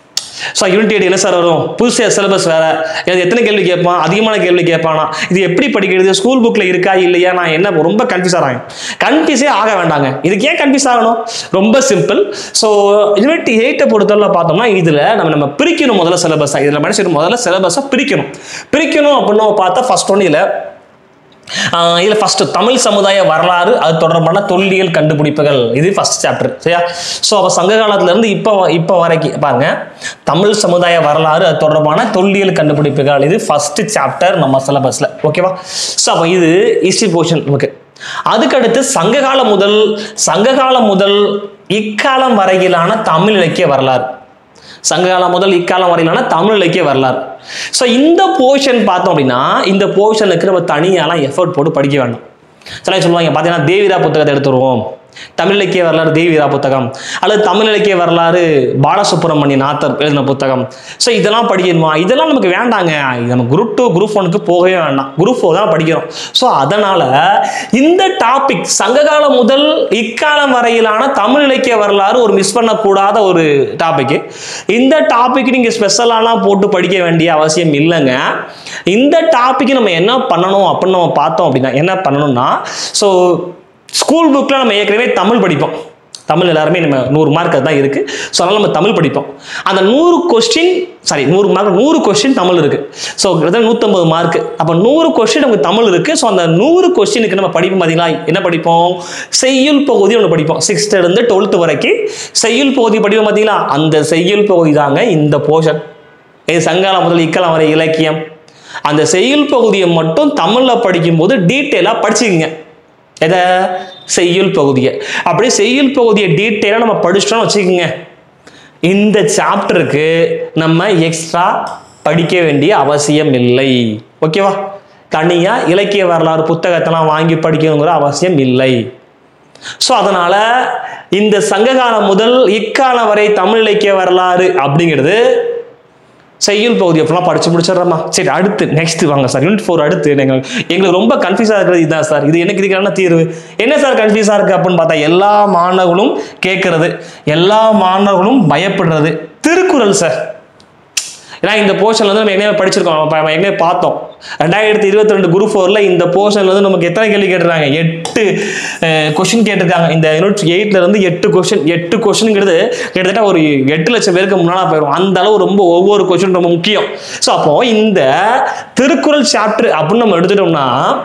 ஸோ யூனிட் எயிட் என்ன சார் வரும் புதுசாக சிலபஸ் வேற இது எத்தனை கேள்வி கேட்பான் அதிகமான கேள்வி கேட்பானா இது எப்படி படிக்கிறது ஸ்கூல் புக்கில் இருக்கா இல்லையா நான் என்ன ரொம்ப கன்ஃபியூஸ் ஆகிறாங்க கன்ஃபியூஸே ஆக வேண்டாங்க இதுக்கு ஏன் கன்ஃபியூஸ் ஆகணும் ரொம்ப சிம்பிள் ஸோ யூனிட் எயிட்டை பொறுத்தவரை பார்த்தோம்னா இதில் நம்ம நம்ம பிரிக்கணும் முதல்ல சிலபஸாக இதில் மனுஷன் முதல்ல சிலபஸை பிரிக்கணும் பிரிக்கணும் அப்படின்னு நம்ம பார்த்தா ஃபர்ஸ்ட் ஒன்று இதில் ஆஹ் இதுல ஃபர்ஸ்ட் தமிழ் சமுதாய வரலாறு அது தொடர்பான தொல்லியல் கண்டுபிடிப்புகள் இது ஃபர்ஸ்ட் சாப்டர் சரியா ஸோ அப்போ சங்க காலத்துல இருந்து இப்போ இப்போ வரைக்கும் பாருங்க தமிழ் சமுதாய வரலாறு அது தொடர்பான தொல்லியல் கண்டுபிடிப்புகள் இது ஃபர்ஸ்ட் சாப்டர் நம்ம சிலபஸ்ல ஓகேவா ஸோ அப்போ இது ஹிஸ்ட்ரி போர்ஷன் நமக்கு அதுக்கடுத்து சங்ககாலம் முதல் சங்ககாலம் முதல் இக்காலம் வரையிலான தமிழ் இலக்கிய வரலாறு சங்ககாலம் முதல் இக்காலம் வரையிலான தமிழ் இலக்கிய வரலாறு ஸோ இந்த போர்ஷன் பார்த்தோம் அப்படின்னா இந்த போர்ஷனுக்கு நம்ம தனியாலாம் எஃபர்ட் போட்டு படிக்க வேண்டாம் சில சொல்லுவாங்க பார்த்தீங்கன்னா தேவிரா புத்தகத்தை எடுத்துருவோம் தமிழ் இலக்கிய வரலாறு தேவிரா புத்தகம் அல்லது தமிழ் இலக்கிய வரலாறு பாலசுப்ரமணிய நாத்தர் எழுதின புத்தகம் ஸோ இதெல்லாம் படிக்கணுமா இதெல்லாம் நமக்கு வேண்டாங்க இது நம்ம குரூப் டூ குரூப் ஒனுக்கு போகவே வேண்டாம் குரூப் ஃபோர் தான் படிக்கிறோம் ஸோ அதனால இந்த டாபிக் சங்ககாலம் முதல் இக்காலம் வரையிலான தமிழ் இலக்கிய வரலாறு ஒரு மிஸ் பண்ணக்கூடாத ஒரு டாபிக் இந்த டாபிக் நீங்கள் ஸ்பெஷலாலாம் போட்டு படிக்க வேண்டிய அவசியம் இல்லைங்க இந்த டாபிக் நம்ம என்ன பண்ணணும் அப்படின்னு நம்ம பார்த்தோம் அப்படின்னா என்ன பண்ணணும்னா ஸோ ஸ்கூல் புக்கில் நம்ம ஏற்கனவே தமிழ் படிப்போம் தமிழ் எல்லாருமே நம்ம நூறு மார்க் தான் இருக்குது ஸோ அதனால் நம்ம தமிழ் படிப்போம் அந்த நூறு கொஸ்டின் சாரி நூறு மார்க் நூறு கொஸ்டின் தமிழ் இருக்குது ஸோ கிட்டத்தட்ட நூற்றம்பது மார்க் அப்போ நூறு கொஸ்டின் நமக்கு தமிழ் இருக்குது ஸோ அந்த நூறு கொஸ்டினுக்கு நம்ம படிப்போம் பார்த்தீங்களா என்ன படிப்போம் செய்யுள் பகுதி ஒன்று படிப்போம் சிக்ஸ்த்துலேருந்து டுவெல்த்து வரைக்கும் செய்யுள் பகுதி படிப்போம் பார்த்தீங்களா அந்த செய்யுள் பகுதி தாங்க இந்த போர்ஷன் இது சங்காலம் முதல் இக்காலம் வரை இலக்கியம் அந்த செய்யுள் பகுதியை மட்டும் தமிழில் படிக்கும்போது டீட்டெயிலாக படிச்சுக்கங்க எதை செய்யுள் பகுதியை அப்படியே செய்யுள் பகுதியை டீட்டெயிலாக நம்ம படிச்சிட்டோம்னு வச்சுக்கோங்க இந்த சாப்டருக்கு நம்ம எக்ஸ்ட்ரா படிக்க வேண்டிய அவசியம் இல்லை ஓகேவா தனியாக இலக்கிய வரலாறு புத்தகத்தெல்லாம் வாங்கி படிக்கணுங்கிற அவசியம் இல்லை ஸோ அதனால இந்த சங்ககாலம் முதல் இக்காலம் வரை தமிழ் இலக்கிய வரலாறு அப்படிங்கிறது செய்யுள் பகுதி ஃபுல்லாக படிச்சு முடிச்சிடுறோமா சரி அடுத்து நெக்ஸ்ட் வாங்க சார் யூனிட் ஃபோர் அடுத்து எங்கள் எங்களுக்கு ரொம்ப கன்ஃபியூஸாக இருக்கிறது இதுதான் சார் இது எனக்கு இதுக்கான தீர்வு என்ன சார் கன்ஃபியூஸாக இருக்குது அப்படின்னு பார்த்தா எல்லா மாணவர்களும் கேட்கறது எல்லா மாணவர்களும் பயப்படுறது திருக்குறள் சார் ஏன்னா இந்த போர்ஷன்ல வந்து நம்ம என்ன படிச்சிருக்கோம் நம்ம நம்ம என்ன பார்த்தோம் ரெண்டாயிரத்தி இருபத்தி ரெண்டு குரூப் ஃபோரில் இந்த போர்ஷன்ல வந்து நமக்கு எத்தனை கேள்வி கேட்டிருக்காங்க எட்டு கொஷின் கேட்டிருக்காங்க இந்த யூனிட் எயிட்ல இருந்து எட்டு கொஷின் எட்டு கொஷின்ங்கிறது கிட்டத்தட்ட ஒரு எட்டு லட்சம் பேருக்கு முன்னால் போயிடும் அந்த அளவு ரொம்ப ஒவ்வொரு கொஷின் ரொம்ப முக்கியம் ஸோ அப்போ இந்த திருக்குறள் சாப்டர் அப்படின்னு நம்ம எடுத்துட்டோம்னா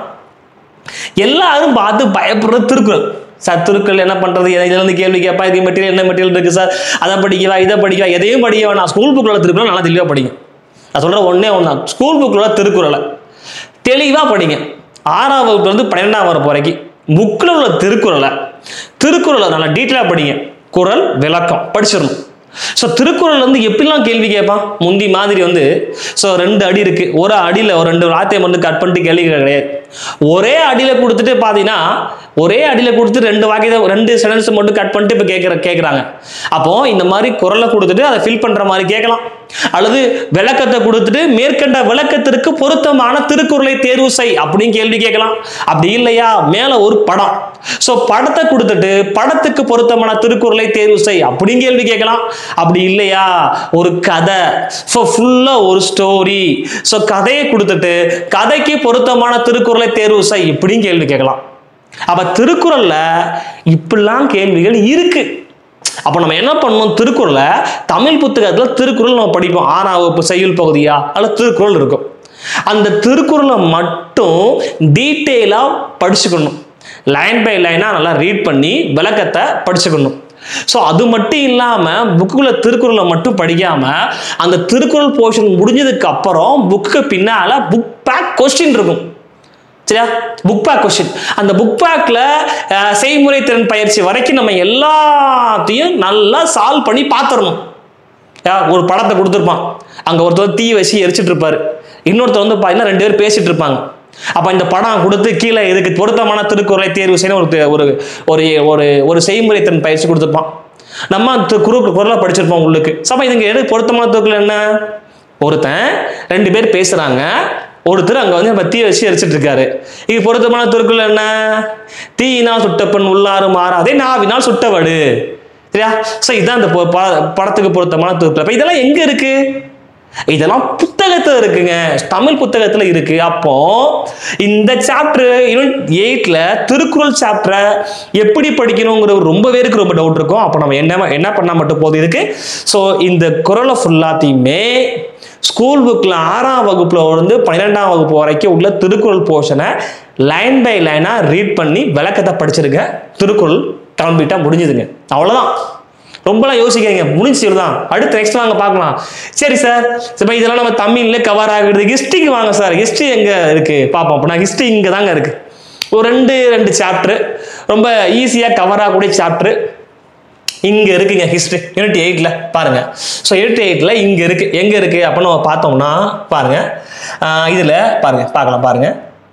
எல்லாரும் பார்த்து பயப்படுறது திருக்குறள் சார் திருக்குறள் என்ன பண்றது எதை- இதுல இருந்து கேள்வி கேட்பா இது மெட்டீரியல் என்ன மெட்டீரியல் இருக்கு சார் அதை படிக்கவா இதை படிக்கவா எதையும் படிக்க வேணாம் ஸ்கூல் புக்கில் திருக்குறள் நல்லா தெளிவாக படிங்க நான் சொல்ற ஒண்ணே ஒன்று தான் ஸ்கூல் புக்கில் திருக்குறளை தெளிவாக படிங்க ஆறாம் வகுப்புல இருந்து பன்னிரெண்டாம் வகுப்பு வரைக்கும் புக்கில் உள்ள திருக்குறளை திருக்குறளை நல்லா டீட்டெயிலாக படிங்க குறள் விளக்கம் படிச்சிடணும் ஸோ திருக்குறள் வந்து எப்படிலாம் கேள்வி கேட்பான் முந்தி மாதிரி வந்து ஸோ ரெண்டு அடி இருக்கு ஒரு அடியில் ஒரு ரெண்டு வார்த்தையை வந்து கட் பண்ணிட்டு கேள்வி கேட்க கிடையாது ஒரே அடியில் கொடுத்துட்டு பார்த்தீங்கன்னா ஒரே அடியில் கொடுத்து ரெண்டு வாக்கியத்தை ரெண்டு சென்டென்ஸ் மட்டும் கட் பண்ணிட்டு இப்போ கேட்குற கேட்குறாங்க அப்போ இந்த மாதிரி குரலை கொடுத்துட்டு அதை ஃபில் பண்ணுற மாதிரி கேட்கலாம் அல்லது விளக்கத்தை கொடுத்துட்டு மேற்கண்ட விளக்கத்திற்கு பொருத்தமான திருக்குறளை தேர்வு செய் அப்படின்னு கேள்வி கேட்கலாம் அப்படி இல்லையா மேலே ஒரு படம் ஸோ படத்தை கொடுத்துட்டு படத்துக்கு பொருத்தமான திருக்குறளை தேர்வு செய் அப்படின்னு கேள்வி கேட்கலாம் அப்படி இல்லையா ஒரு கதை ஸோ ஃபுல்லாக ஒரு ஸ்டோரி ஸோ கதையை கொடுத்துட்டு கதைக்கு பொருத்தமான திருக்குறளை தேர்வு செய் இப்படியும் கேள்வி கேட்கலாம் அப்ப திருக்குறள்ல இப்படிலாம் கேள்விகள் இருக்கு அப்போ நம்ம என்ன பண்ணணும் திருக்குறளை தமிழ் புத்தகத்துல திருக்குறள் நம்ம படிப்போம் ஆறாம் வகுப்பு செய்யுள் பகுதியா அல்லது திருக்குறள் இருக்கும் அந்த திருக்குறளை மட்டும் டீட்டெயிலாக படிச்சுக்கணும் லைன் பை லைனாக நல்லா ரீட் பண்ணி விளக்கத்தை படிச்சுக்கணும் ஸோ அது மட்டும் இல்லாமல் புக்குக்குள்ள திருக்குறளை மட்டும் படிக்காமல் அந்த திருக்குறள் போர்ஷன் முடிஞ்சதுக்கு அப்புறம் புக்கு பின்னால் புக் பேக் கொஸ்டின் இருக்கும் சரியா புக் பேக் கொஸ்டின் அந்த புக் பேக்கில் செய்முறை திறன் பயிற்சி வரைக்கும் நம்ம எல்லாத்தையும் நல்லா சால்வ் பண்ணி பார்த்துடணும் யா, ஒரு படத்தை கொடுத்துருப்பான் அங்கே ஒருத்தர் தீ வச்சு எரிச்சிட்டு இருப்பாரு இன்னொருத்தர் வந்து பார்த்தீங்கன்னா ரெண்டு பேர் பேசிட்டு இருப்பாங்க அப்போ இந்த படம் கொடுத்து கீழே இதுக்கு பொருத்தமான திருக்குறளை தேர்வு செய்யணும் ஒரு தி- ஒரு ஒரு ஒரு ஒரு செய்முறை திறன் பயிற்சி கொடுத்துருப்பான் நம்ம அந்த குரு குரலை படிச்சிருப்போம் உங்களுக்கு சப்ப இதுங்க எது பொருத்தமான திருக்குறள் என்ன ஒருத்தன் ரெண்டு பேர் பேசுறாங்க ஒருத்தர் அங்க வந்து நம்ம தீ வச்சு எரிச்சிட்டு இருக்காரு இது பொருத்தமான திருக்குறள் என்ன தீயினால் சுட்ட பெண் உள்ளாறு மாறாதே நாவினால் சுட்டவடு சரியா ஸோ இதுதான் இந்த பொ- ப- படத்துக்கு பொருத்தமான தொகுப்பு அப்ப இதெல்லாம் எங்க இருக்கு இதெல்லாம் புத்தகத்துல இருக்குங்க தமிழ் புத்தகத்துல இருக்கு அப்போ இந்த சாப்டர் யூனிட் எயிட்ல திருக்குறள் சாப்டரை எப்படி படிக்கணுங்கிற ஒரு ரொம்ப பேருக்கு ரொம்ப டவுட் இருக்கும் அப்போ நம்ம என்ன என்ன பண்ணா மட்டும் போதும் இதுக்கு ஸோ இந்த குறளை ஃபுல்லாத்தையுமே ஸ்கூல் புக்கில் ஆறாம் வகுப்புல இருந்து பன்னிரெண்டாம் வகுப்பு வரைக்கும் உள்ள திருக்குறள் போர்ஷனை லைன் பை லைனாக ரீட் பண்ணி விளக்கத்தை படிச்சிருங்க திருக்குறள் கம்ப்ளீட்டாக முடிஞ்சுதுங்க அவ்வளோதான் ரொம்பலாம் யோசிக்கிறீங்க முடிஞ்சு தான் அடுத்து நெக்ஸ்ட் வாங்க பார்க்கலாம் சரி சார் இப்போ இதெல்லாம் நம்ம தமிழில் கவர் ஆகுறது ஹிஸ்ட்ரிக்கு வாங்க சார் ஹிஸ்ட்ரி எங்கே இருக்குது பார்ப்போம் அப்படின்னா ஹிஸ்ட்ரி இங்கே தாங்க இருக்குது ஒரு ரெண்டு ரெண்டு சாப்டர் ரொம்ப ஈஸியாக கவர் ஆகக்கூடிய சாப்டர் இங்க இருக்குங்க ஹிஸ்ட்ரி யூனிட் எயிட்ல பாருங்க ஸோ யூனிட் எயிட்ல இங்க இருக்கு எங்க இருக்கு அப்படின்னு நம்ம பார்த்தோம்னா பாருங்க ஆஹ் இதுல பாருங்க பார்க்கலாம் பாருங்க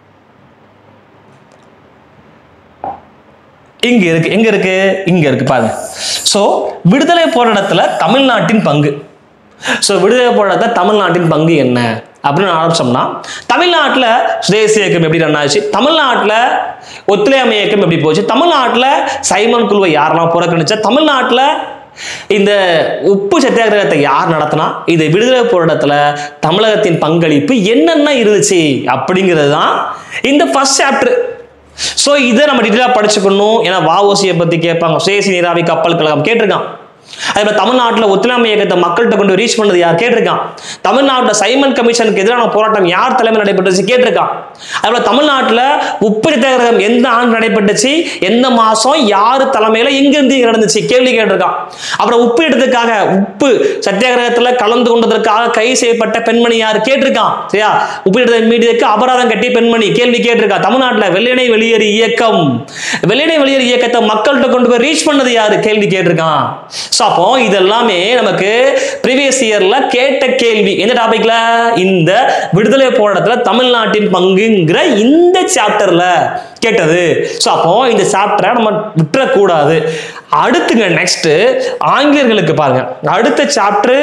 இங்க இருக்கு எங்க இருக்கு இங்க இருக்கு பாருங்க ஸோ விடுதலை போராட்டத்துல தமிழ்நாட்டின் பங்கு ஸோ விடுதலை போராட்டத்தில் தமிழ்நாட்டின் பங்கு என்ன அப்படின்னு ஆரம்பிச்சோம்னா தமிழ்நாட்டில் சுதேசி இயக்கம் எப்படி ரன் ஆச்சு தமிழ்நாட்டில் ஒத்துழையாமை இயக்கம் எப்படி போச்சு தமிழ்நாட்டில் சைமன் குழுவை யாரெல்லாம் புறக்கணிச்சா தமிழ்நாட்டில் இந்த உப்பு சத்தியாகிரகத்தை யார் நடத்தினா இது விடுதலை போராட்டத்தில் தமிழகத்தின் பங்களிப்பு என்னென்ன இருந்துச்சு அப்படிங்கிறது தான் இந்த ஃபர்ஸ்ட் சாப்டர் ஸோ இதை நம்ம டீட்டெயிலாக படிச்சுக்கணும் ஏன்னா வாஓசியை பற்றி கேட்பாங்க சுயேசி நீராவி கப்பல் கழகம் கேட்டிருக்கான் அதே மாதிரி தமிழ்நாட்டில் ஒத்துழைமை இயக்கத்தை மக்கள்கிட்ட கொண்டு ரீச் பண்ணது யார் கேட்டிருக்கான் தமிழ்நாட்டில் சைமன் கமிஷனுக்கு எதிரான போராட்டம் யார் தலைமையில் நடைபெற்றுச்சு கேட்டிருக்கான் அதே போல தமிழ்நாட்டில் உப்பு சத்தியாகிரகம் எந்த ஆண்டு நடைபெற்றுச்சு எந்த மாதம் யார் தலைமையில் எங்கிருந்து இங்க நடந்துச்சு கேள்வி கேட்டிருக்கான் அப்புறம் உப்பு இடத்துக்காக உப்பு சத்தியாகிரகத்தில் கலந்து கொண்டதற்காக கைது செய்யப்பட்ட பெண்மணி யார் கேட்டிருக்கான் சரியா உப்பு இடத்தை மீடியதுக்கு அபராதம் கட்டிய பெண்மணி கேள்வி கேட்டிருக்கா தமிழ்நாட்டில் வெள்ளையனை வெளியேறு இயக்கம் வெள்ளையனை வெளியேறு இயக்கத்தை மக்கள்கிட்ட கொண்டு போய் ரீச் பண்ணது யாரு கேள்வி கேட்டிருக்கான் ஸோ அப்போ இதெல்லாமே நமக்கு ப்ரீவியஸ் இயர்ல கேட்ட கேள்வி எந்த டாபிக்ல இந்த விடுதலை போராட்டத்துல தமிழ்நாட்டின் பங்குங்கிற இந்த சாப்டர்ல கேட்டது ஸோ அப்போ இந்த சாப்டரை நம்ம விட்டுறக்கூடாது அடுத்துங்க நெக்ஸ்ட் ஆங்கிலேயர்களுக்கு பாருங்க அடுத்த சாப்டர்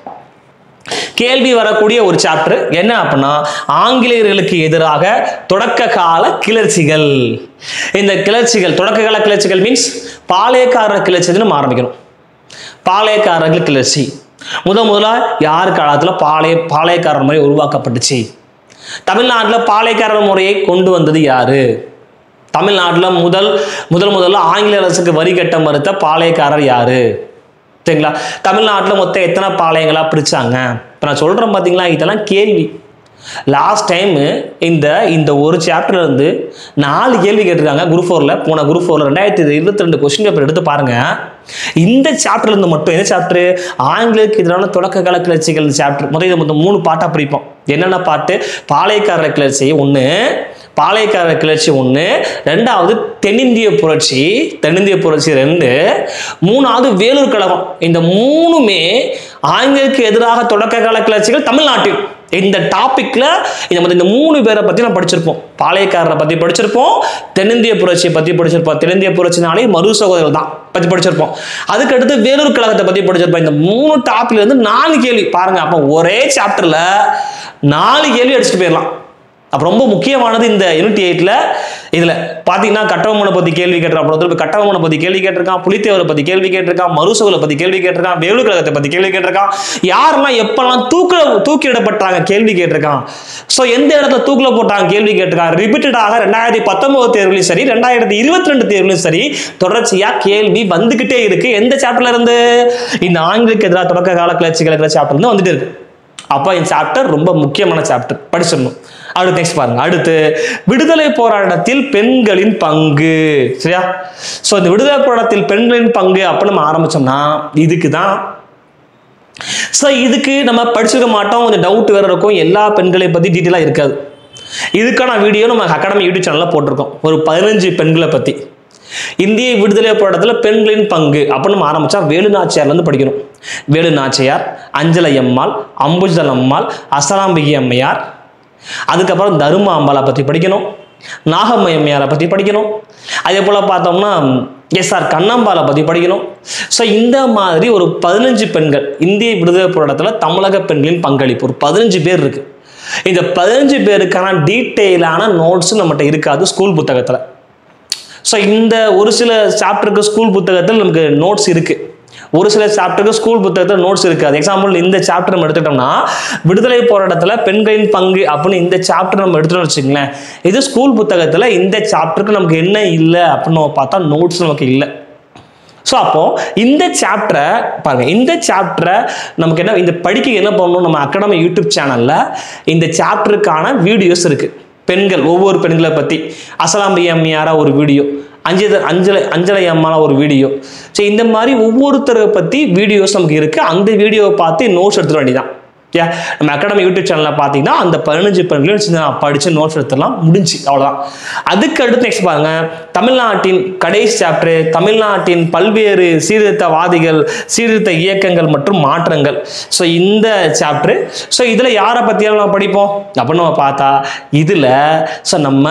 கேள்வி வரக்கூடிய ஒரு சாப்டர் என்ன அப்படின்னா ஆங்கிலேயர்களுக்கு எதிராக தொடக்க கால கிளர்ச்சிகள் இந்த கிளர்ச்சிகள் தொடக்க கால கிளர்ச்சிகள் மீன்ஸ் பாளையக்காரர் கிளர்ச்சின்னு நம்ம ஆரம்பிக்கணும் பாளையக்காரர்கள் கிளர்ச்சி முத முதலா யார் காலத்தில் பாளைய பாளையக்காரர் முறை உருவாக்கப்பட்டுச்சு தமிழ்நாட்டில் பாளையக்காரர் முறையை கொண்டு வந்தது யாரு தமிழ்நாட்டில் முதல் முதல் முதல்ல ஆங்கில அரசுக்கு வரி கட்ட மறுத்த பாளையக்காரர் யாரு சரிங்களா தமிழ்நாட்டில் மொத்தம் எத்தனை பாளையங்களா பிரிச்சாங்க இப்போ நான் சொல்கிறேன் பார்த்தீங்களா இதெல்லாம் கேள்வி லாஸ்ட் டைம் இந்த இந்த ஒரு சாப்டர்ல இருந்து நாலு கேள்வி கேட்டிருக்காங்க குரூப் ஃபோரில் போன குரூப் ஃபோரில் ரெண்டாயிரத்தி இருபத்தி ரெண்டு கொஸ்டின் பேப்பர் எடுத்து பாருங்க இந்த சாப்டர்ல இருந்து மட்டும் என்ன சாப்டர் ஆங்கிலேயருக்கு எதிரான தொடக்க கால கிளர்ச்சிகள் சாப்டர் முதல் இதை மொத்தம் மூணு பாட்டாக பிரிப்போம் என்னென்ன பாட்டு பாளையக்காரர் கிளர்ச்சி ஒன்று பாளையக்காரர் கிளர்ச்சி ஒன்று ரெண்டாவது தென்னிந்திய புரட்சி தென்னிந்திய புரட்சி ரெண்டு மூணாவது வேலூர் கழகம் இந்த மூணுமே ஆங்கிலேயருக்கு எதிராக தொடக்க கால கிளர்ச்சிகள் தமிழ்நாட்டில் இந்த டாபிக்ல இந்த மாதிரி இந்த மூணு பேரை பத்தி நம்ம படிச்சிருப்போம் பாளையக்காரரை பத்தி படிச்சிருப்போம் தென்னிந்திய புரட்சியை பத்தி படிச்சிருப்போம் தென்னிந்திய புரட்சினாலே மறு சகோதரர்கள் தான் பத்தி படிச்சிருப்போம் அதுக்கு அடுத்து வேலூர் கழகத்தை பத்தி படிச்சிருப்போம் இந்த மூணு டாப்ல இருந்து நாலு கேள்வி பாருங்க அப்போ ஒரே சாப்டர்ல நாலு கேள்வி அடிச்சுட்டு போயிடலாம் அப்போ ரொம்ப முக்கியமானது இந்த யூனிட் எயிட்ல இதுல பாத்தீங்கன்னா கட்டபொம்மனை பத்தி கேள்வி கேட்டிருக்கான் அப்புறம் திருப்பி கட்டபொம்மனை பத்தி கேள்வி கேட்டிருக்கான் புலித்தேவரை பத்தி கேள்வி கேட்டிருக்கான் மருசோலை பத்தி கேள்வி கேட்டிருக்கான் வேலு கழகத்தை பத்தி கேள்வி கேட்டிருக்கான் யாரெல்லாம் எப்பெல்லாம் தூக்கில தூக்கிலிடப்பட்டாங்க கேள்வி கேட்டிருக்கான் ஸோ எந்த இடத்துல தூக்கில போட்டாங்க கேள்வி கேட்டிருக்கான் ரிப்பீட்டடாக ரெண்டாயிரத்தி பத்தொன்பது தேர்வுலையும் சரி ரெண்டாயிரத்தி இருபத்தி ரெண்டு தேர்வுலையும் சரி தொடர்ச்சியா கேள்வி வந்துகிட்டே இருக்கு எந்த சாப்டர்ல இருந்து இந்த ஆங்கிலக்கு எதிராக தொடக்க கால கிளர்ச்சிகள் இருக்கிற சாப்டர் இருந்து வந்துட்டு இருக்கு அப்போ இந்த சாப்டர் ரொம்ப முக்கியமான சாப்டர் படிச்சிடணும் அடுத்து நெக்ஸ்ட் பாருங்க அடுத்து விடுதலை போராட்டத்தில் பெண்களின் பங்கு சரியா ஸோ இந்த விடுதலை போராட்டத்தில் பெண்களின் பங்கு அப்போ நம்ம ஆரம்பிச்சோம்னா இதுக்கு தான் ஸோ இதுக்கு நம்ம படிச்சிருக்க மாட்டோம் கொஞ்சம் டவுட் வேற இருக்கும் எல்லா பெண்களை பற்றி டீட்டெயிலாக இருக்காது இதுக்கான வீடியோ நம்ம அகாடமி யூடியூப் சேனலில் போட்டிருக்கோம் ஒரு பதினஞ்சு பெண்களை பற்றி இந்திய விடுதலை போராட்டத்தில் பெண்களின் பங்கு அப்படின்னு நம்ம ஆரம்பிச்சா வேலு நாச்சியார்லேருந்து படிக்கணும் வேலு நாச்சியார் அஞ்சலை அம்மாள் அம்புஜல் அம்மாள் அசலாம்பிகை அம்மையார் அதுக்கப்புறம் தரும அம்பாளை பற்றி படிக்கணும் நாகம்மை அம்மையாரை பற்றி படிக்கணும் அதே போல் பார்த்தோம்னா எஸ்ஆர் கண்ணம்பாலை பற்றி படிக்கணும் ஸோ இந்த மாதிரி ஒரு பதினஞ்சு பெண்கள் இந்திய விடுதலை போராட்டத்தில் தமிழக பெண்களின் பங்களிப்பு ஒரு பதினஞ்சு பேர் இருக்கு இந்த பதினஞ்சு பேருக்கான டீட்டெயிலான நோட்ஸ் நம்மகிட்ட இருக்காது ஸ்கூல் புத்தகத்தில் ஸோ இந்த ஒரு சில சாப்டருக்கு ஸ்கூல் புத்தகத்தில் நமக்கு நோட்ஸ் இருக்குது ஒரு சில சாப்டருக்கு ஸ்கூல் புத்தகத்தில் நோட்ஸ் இருக்காது எக்ஸாம்பிள் இந்த சாப்டர் நம்ம எடுத்துட்டோம்னா விடுதலை போராட்டத்தில் பெண்களின் பங்கு அப்படின்னு இந்த சாப்டர் நம்ம எடுத்துட்டோம்னு வச்சுங்களேன் இது ஸ்கூல் புத்தகத்தில் இந்த சாப்டருக்கு நமக்கு என்ன இல்லை அப்படின்னு நம்ம பார்த்தா நோட்ஸ் நமக்கு இல்லை ஸோ அப்போ இந்த சாப்டரை பாருங்க இந்த சாப்டரை நமக்கு என்ன இந்த படிக்க என்ன பண்ணணும் நம்ம அகாடமி யூடியூப் சேனல்ல இந்த சாப்டருக்கான வீடியோஸ் இருக்கு பெண்கள் ஒவ்வொரு பெண்களை பத்தி அசலாம்பி அம்மையாரா ஒரு வீடியோ அஞ்சல அஞ்சலை அஞ்சலை அம்மால ஒரு வீடியோ ஸோ இந்த மாதிரி ஒவ்வொருத்தரை பத்தி வீடியோஸ் நமக்கு இருக்கு அந்த வீடியோவை பார்த்து நோட்ஸ் எடுத்துட வேண்டியதான் யா நம்ம அகாடமி யூடியூப் சேனலில் பார்த்தீங்கன்னா அந்த பதினஞ்சு பெண்களையும் சின்ன படித்து நோட்ஸ் எடுத்துடலாம் முடிஞ்சு அவ்வளோதான் அதுக்கு அடுத்து நெக்ஸ்ட் பாருங்க தமிழ்நாட்டின் கடைசி சாப்டர் தமிழ்நாட்டின் பல்வேறு சீர்திருத்தவாதிகள் சீர்திருத்த இயக்கங்கள் மற்றும் மாற்றங்கள் ஸோ இந்த சாப்டர் ஸோ இதில் யாரை பற்றியெல்லாம் நம்ம படிப்போம் அப்படின்னு நம்ம பார்த்தா இதில் ஸோ நம்ம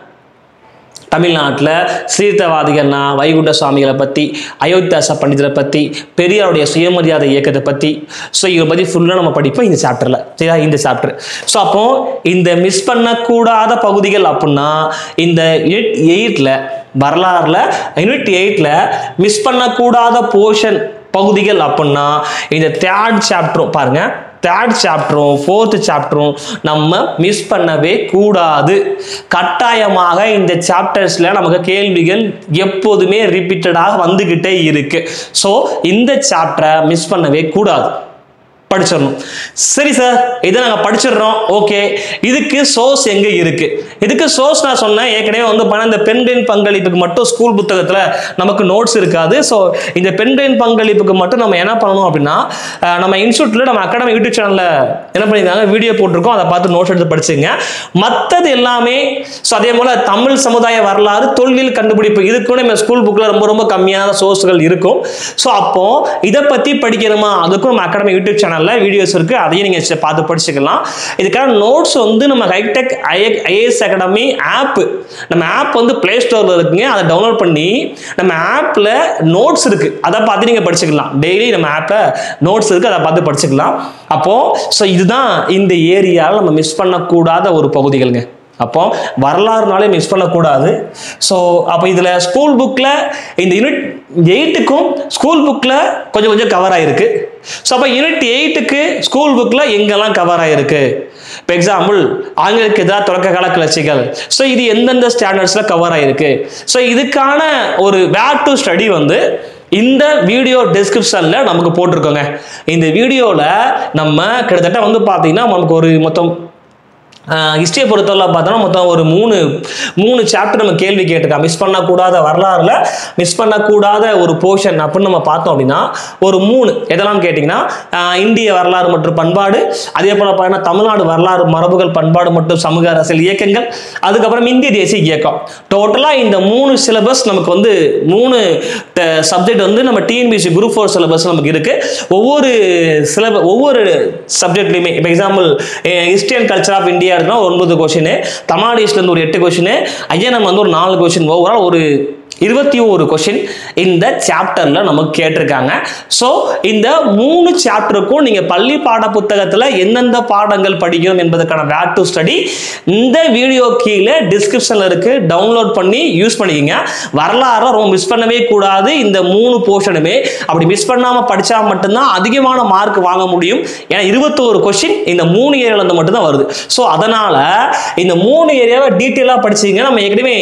தமிழ்நாட்டில் சீர்திருத்தவாதிகள்னா வைகுண்ட சுவாமிகளை பற்றி அயோத்தியாச பண்டிதரை பற்றி பெரியாருடைய சுயமரியாதை இயக்கத்தை பற்றி ஸோ இதை பற்றி ஃபுல்லாக நம்ம படிப்போம் இந்த சாப்டரில் சரியா இந்த சாப்டர் ஸோ அப்போ இந்த மிஸ் பண்ணக்கூடாத பகுதிகள் அப்படின்னா இந்த யூனிட் எயிட்டில் வரலாறுல யூனிட் எயிட்டில் மிஸ் பண்ணக்கூடாத போர்ஷன் பகுதிகள் அப்படின்னா இந்த தேர்ட் சாப்டரும் பாருங்க தேர்ட் சாப்டரும் ஃபோர்த்து சாப்டரும் நம்ம மிஸ் பண்ணவே கூடாது கட்டாயமாக இந்த சாப்டர்ஸில் நமக்கு கேள்விகள் எப்போதுமே ரிப்பீட்டடாக வந்துக்கிட்டே இருக்கு ஸோ இந்த சாப்டரை மிஸ் பண்ணவே கூடாது படிச்சிடணும் சரி சார் இதை நாங்கள் படிச்சிடுறோம் ஓகே இதுக்கு சோர்ஸ் எங்கே இருக்கு இதுக்கு சோர்ஸ் நான் சொன்னேன் ஏற்கனவே வந்து பண்ண இந்த பெண்களின் பங்களிப்புக்கு மட்டும் ஸ்கூல் புத்தகத்தில் நமக்கு நோட்ஸ் இருக்காது ஸோ இந்த பெண்களின் பங்களிப்புக்கு மட்டும் நம்ம என்ன பண்ணணும் அப்படின்னா அஹ், நம்ம இன்ஸ்டியூட்டில் நம்ம அகாடமி யூடியூப் சேனலில் என்ன பண்ணியிருக்காங்க வீடியோ போட்டிருக்கோம் அதை பார்த்து நோட்ஸ் எடுத்து படிச்சுங்க மற்றது எல்லாமே ஸோ அதே போல் தமிழ் சமுதாய வரலாறு தொல்லியல் கண்டுபிடிப்பு இதுக்கும் நம்ம ஸ்கூல் புக்கில் ரொம்ப ரொம்ப கம்மியான சோர்ஸ்கள் இருக்கும் ஸோ அப்போ இதை பற்றி படிக்கணுமா அதுக்கும் நம்ம அகாடமி யூடியூப் சேனலில் வீடியோஸ் இருக்குது அதையும் நீங்கள் பார்த்து படிச்சுக்கலாம் இதுக்கான நோட்ஸ் வந்து நம்ம ஹைடெக் ஐஏஎஸ் அகாடமி ஆப் நம்ம ஆப் வந்து ப்ளே ஸ்டோரில் இருக்குங்க அதை டவுன்லோட் பண்ணி நம்ம ஆப்பில் நோட்ஸ் இருக்குது அதை பார்த்து நீங்கள் படிச்சுக்கலாம் டெய்லி நம்ம ஆப்பில் நோட்ஸ் இருக்குது அதை பார்த்து படிச்சுக்கலாம் அப்போது ஸோ இதுதான் இந்த ஏரியாவில் நம்ம மிஸ் பண்ணக்கூடாத ஒரு பகுதிகளுங்க அப்போ வரலாறுனாலே மிஸ் பண்ணக்கூடாது ஸோ அப்போ இதில் ஸ்கூல் புக்கில் இந்த யூனிட் எயிட்டுக்கும் ஸ்கூல் புக்கில் கொஞ்சம் கொஞ்சம் கவர் ஆகிருக்கு ஸோ அப்போ யூனிட் எயிட்டுக்கு ஸ்கூல் புக்கில் எங்கெல்லாம் கவர் ஆகிருக்கு இப்போ எக்ஸாம்பிள் ஆங்கிலத்துக்கு எதிராக தொடக்க கால கிளர்ச்சிகள் ஸோ இது எந்தெந்த ஸ்டாண்டர்ட்ஸில் கவர் ஆகிருக்கு ஸோ இதுக்கான ஒரு வேர் டு ஸ்டடி வந்து இந்த வீடியோ டிஸ்கிரிப்ஷனில் நமக்கு போட்டிருக்கோங்க இந்த வீடியோவில் நம்ம கிட்டத்தட்ட வந்து பார்த்தீங்கன்னா நமக்கு ஒரு மொத்தம் ஹிஸ்டரியை பொறுத்தவரை பார்த்தோன்னா மொத்தம் ஒரு மூணு மூணு சாப்டர் நம்ம கேள்வி கேட்டிருக்கோம் மிஸ் பண்ணக்கூடாத வரலாறுல மிஸ் பண்ணக்கூடாத ஒரு போர்ஷன் அப்படின்னு நம்ம பார்த்தோம் அப்படின்னா ஒரு மூணு எதெல்லாம் கேட்டிங்கன்னா ஆஹ் இந்திய வரலாறு மற்றும் பண்பாடு அதே போல் பார்த்தீங்கன்னா தமிழ்நாடு வரலாறு மரபுகள் பண்பாடு மற்றும் சமூக அரசியல் இயக்கங்கள் அதுக்கப்புறம் இந்திய தேசிய இயக்கம் டோட்டலாக இந்த மூணு சிலபஸ் நமக்கு வந்து மூணு சப்ஜெக்ட் வந்து நம்ம டிஎன்பிசி குரூப் ஃபோர் சிலபஸ் நமக்கு இருக்கு ஒவ்வொரு சிலபஸ் ஒவ்வொரு சப்ஜெக்ட்லையுமே இப்போ example history and culture of India இருக்குன்னா ஒரு ஒன்பது கொஷின் தமிழ்நாடு ஹிஸ்ட்ரிலேருந்து ஒரு எட்டு கொஷின் ஐஎன்எம் வந்து ஒரு நாலு கொஷின் ஓவரால் ஒரு இருபத்தி ஒரு கொஷின் இந்த சாப்டரில் நமக்கு கேட்டிருக்காங்க ஸோ இந்த மூணு சாப்டருக்கும் நீங்கள் பள்ளி பாட புத்தகத்தில் எந்தெந்த பாடங்கள் படிக்கணும் என்பதற்கான வேர் டு ஸ்டடி இந்த வீடியோ கீழே டிஸ்கிரிப்ஷனில் இருக்குது டவுன்லோட் பண்ணி யூஸ் பண்ணிக்கங்க வரலாறு ரொம்ப மிஸ் பண்ணவே கூடாது இந்த மூணு போர்ஷனுமே அப்படி மிஸ் பண்ணாமல் படித்தா மட்டும்தான் அதிகமான மார்க் வாங்க முடியும் ஏன்னா இருபத்தோரு கொஷின் இந்த மூணு ஏரியாவில் மட்டும்தான் வருது ஸோ அதனால் இந்த மூணு ஏரியாவை டீட்டெயிலாக படிச்சீங்க நம்ம ஏற்கனவே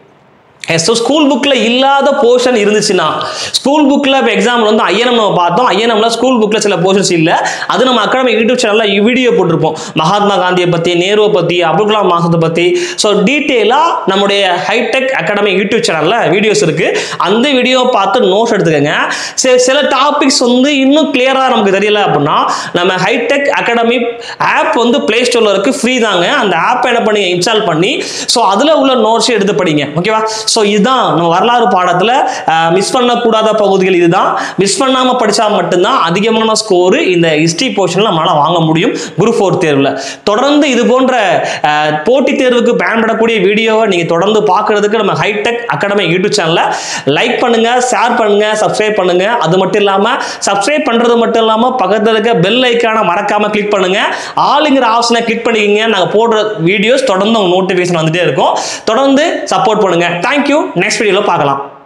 ஸோ ஸ்கூல் புக்கில் இல்லாத போர்ஷன் இருந்துச்சுன்னா ஸ்கூல் புக்கில் இப்போ எக்ஸாம்பிள் வந்து ஐஎன்எம் நம்ம பார்த்தோம் ஐஎன்எம்ல ஸ்கூல் புக்கில் சில போர்ஷன்ஸ் இல்லை அது நம்ம அகாடமி யூடியூப் சேனலில் வீடியோ போட்டிருப்போம் மகாத்மா காந்தியை பற்றி நேருவை பற்றி அப்துல் கலாம் மாசத்தை பற்றி ஸோ டீட்டெயிலாக நம்முடைய ஹைடெக் அகாடமி யூடியூப் சேனலில் வீடியோஸ் இருக்குது அந்த வீடியோ பார்த்து நோட்ஸ் எடுத்துக்கோங்க சில சில டாபிக்ஸ் வந்து இன்னும் கிளியராக நமக்கு தெரியல அப்படின்னா நம்ம ஹைடெக் அகாடமி ஆப் வந்து ப்ளே ஸ்டோரில் இருக்குது ஃப்ரீ தாங்க அந்த ஆப் என்ன பண்ணி இன்ஸ்டால் பண்ணி ஸோ அதில் உள்ள நோட்ஸை எடுத்து படிங்க ஓகேவா ஸோ இதுதான் நம்ம வரலாறு பாடத்தில் மிஸ் பண்ணக்கூடாத பகுதிகள் இதுதான் மிஸ் பண்ணாமல் படித்தா மட்டும்தான் அதிகமான ஸ்கோரு இந்த ஹிஸ்ட்ரி போர்ஷனில் நம்மளால் வாங்க முடியும் குரூப் ஃபோர் தேர்வில் தொடர்ந்து இது போன்ற அஹ், போட்டித் தேர்வுக்கு பயன்படக்கூடிய வீடியோவை நீங்கள் தொடர்ந்து பார்க்கறதுக்கு நம்ம ஹைடெக் அகாடமி யூடியூப் சேனலை லைக் பண்ணுங்க ஷேர் பண்ணுங்க சப்ஸ்கிரைப் பண்ணுங்க அது மட்டும் இல்லாமல் சப்ஸ்கிரைப் பண்ணுறது மட்டும் இல்லாமல் பக்கத்தில் இருக்க பெல் ஐக்கானை மறக்காம கிளிக் பண்ணுங்க ஆளுங்கிற ஆப்ஷனை கிளிக் பண்ணிக்கிங்க நாங்கள் போடுற வீடியோஸ் தொடர்ந்து உங்க நோட்டிஃபிகேஷன் வந்துட்டே இருக்கும் தொடர்ந்து சப்போர்ட் பண்ணுங்க தேங்க்யூ நெக்ஸ்ட் வீடியோவில் பார்க்கலாம்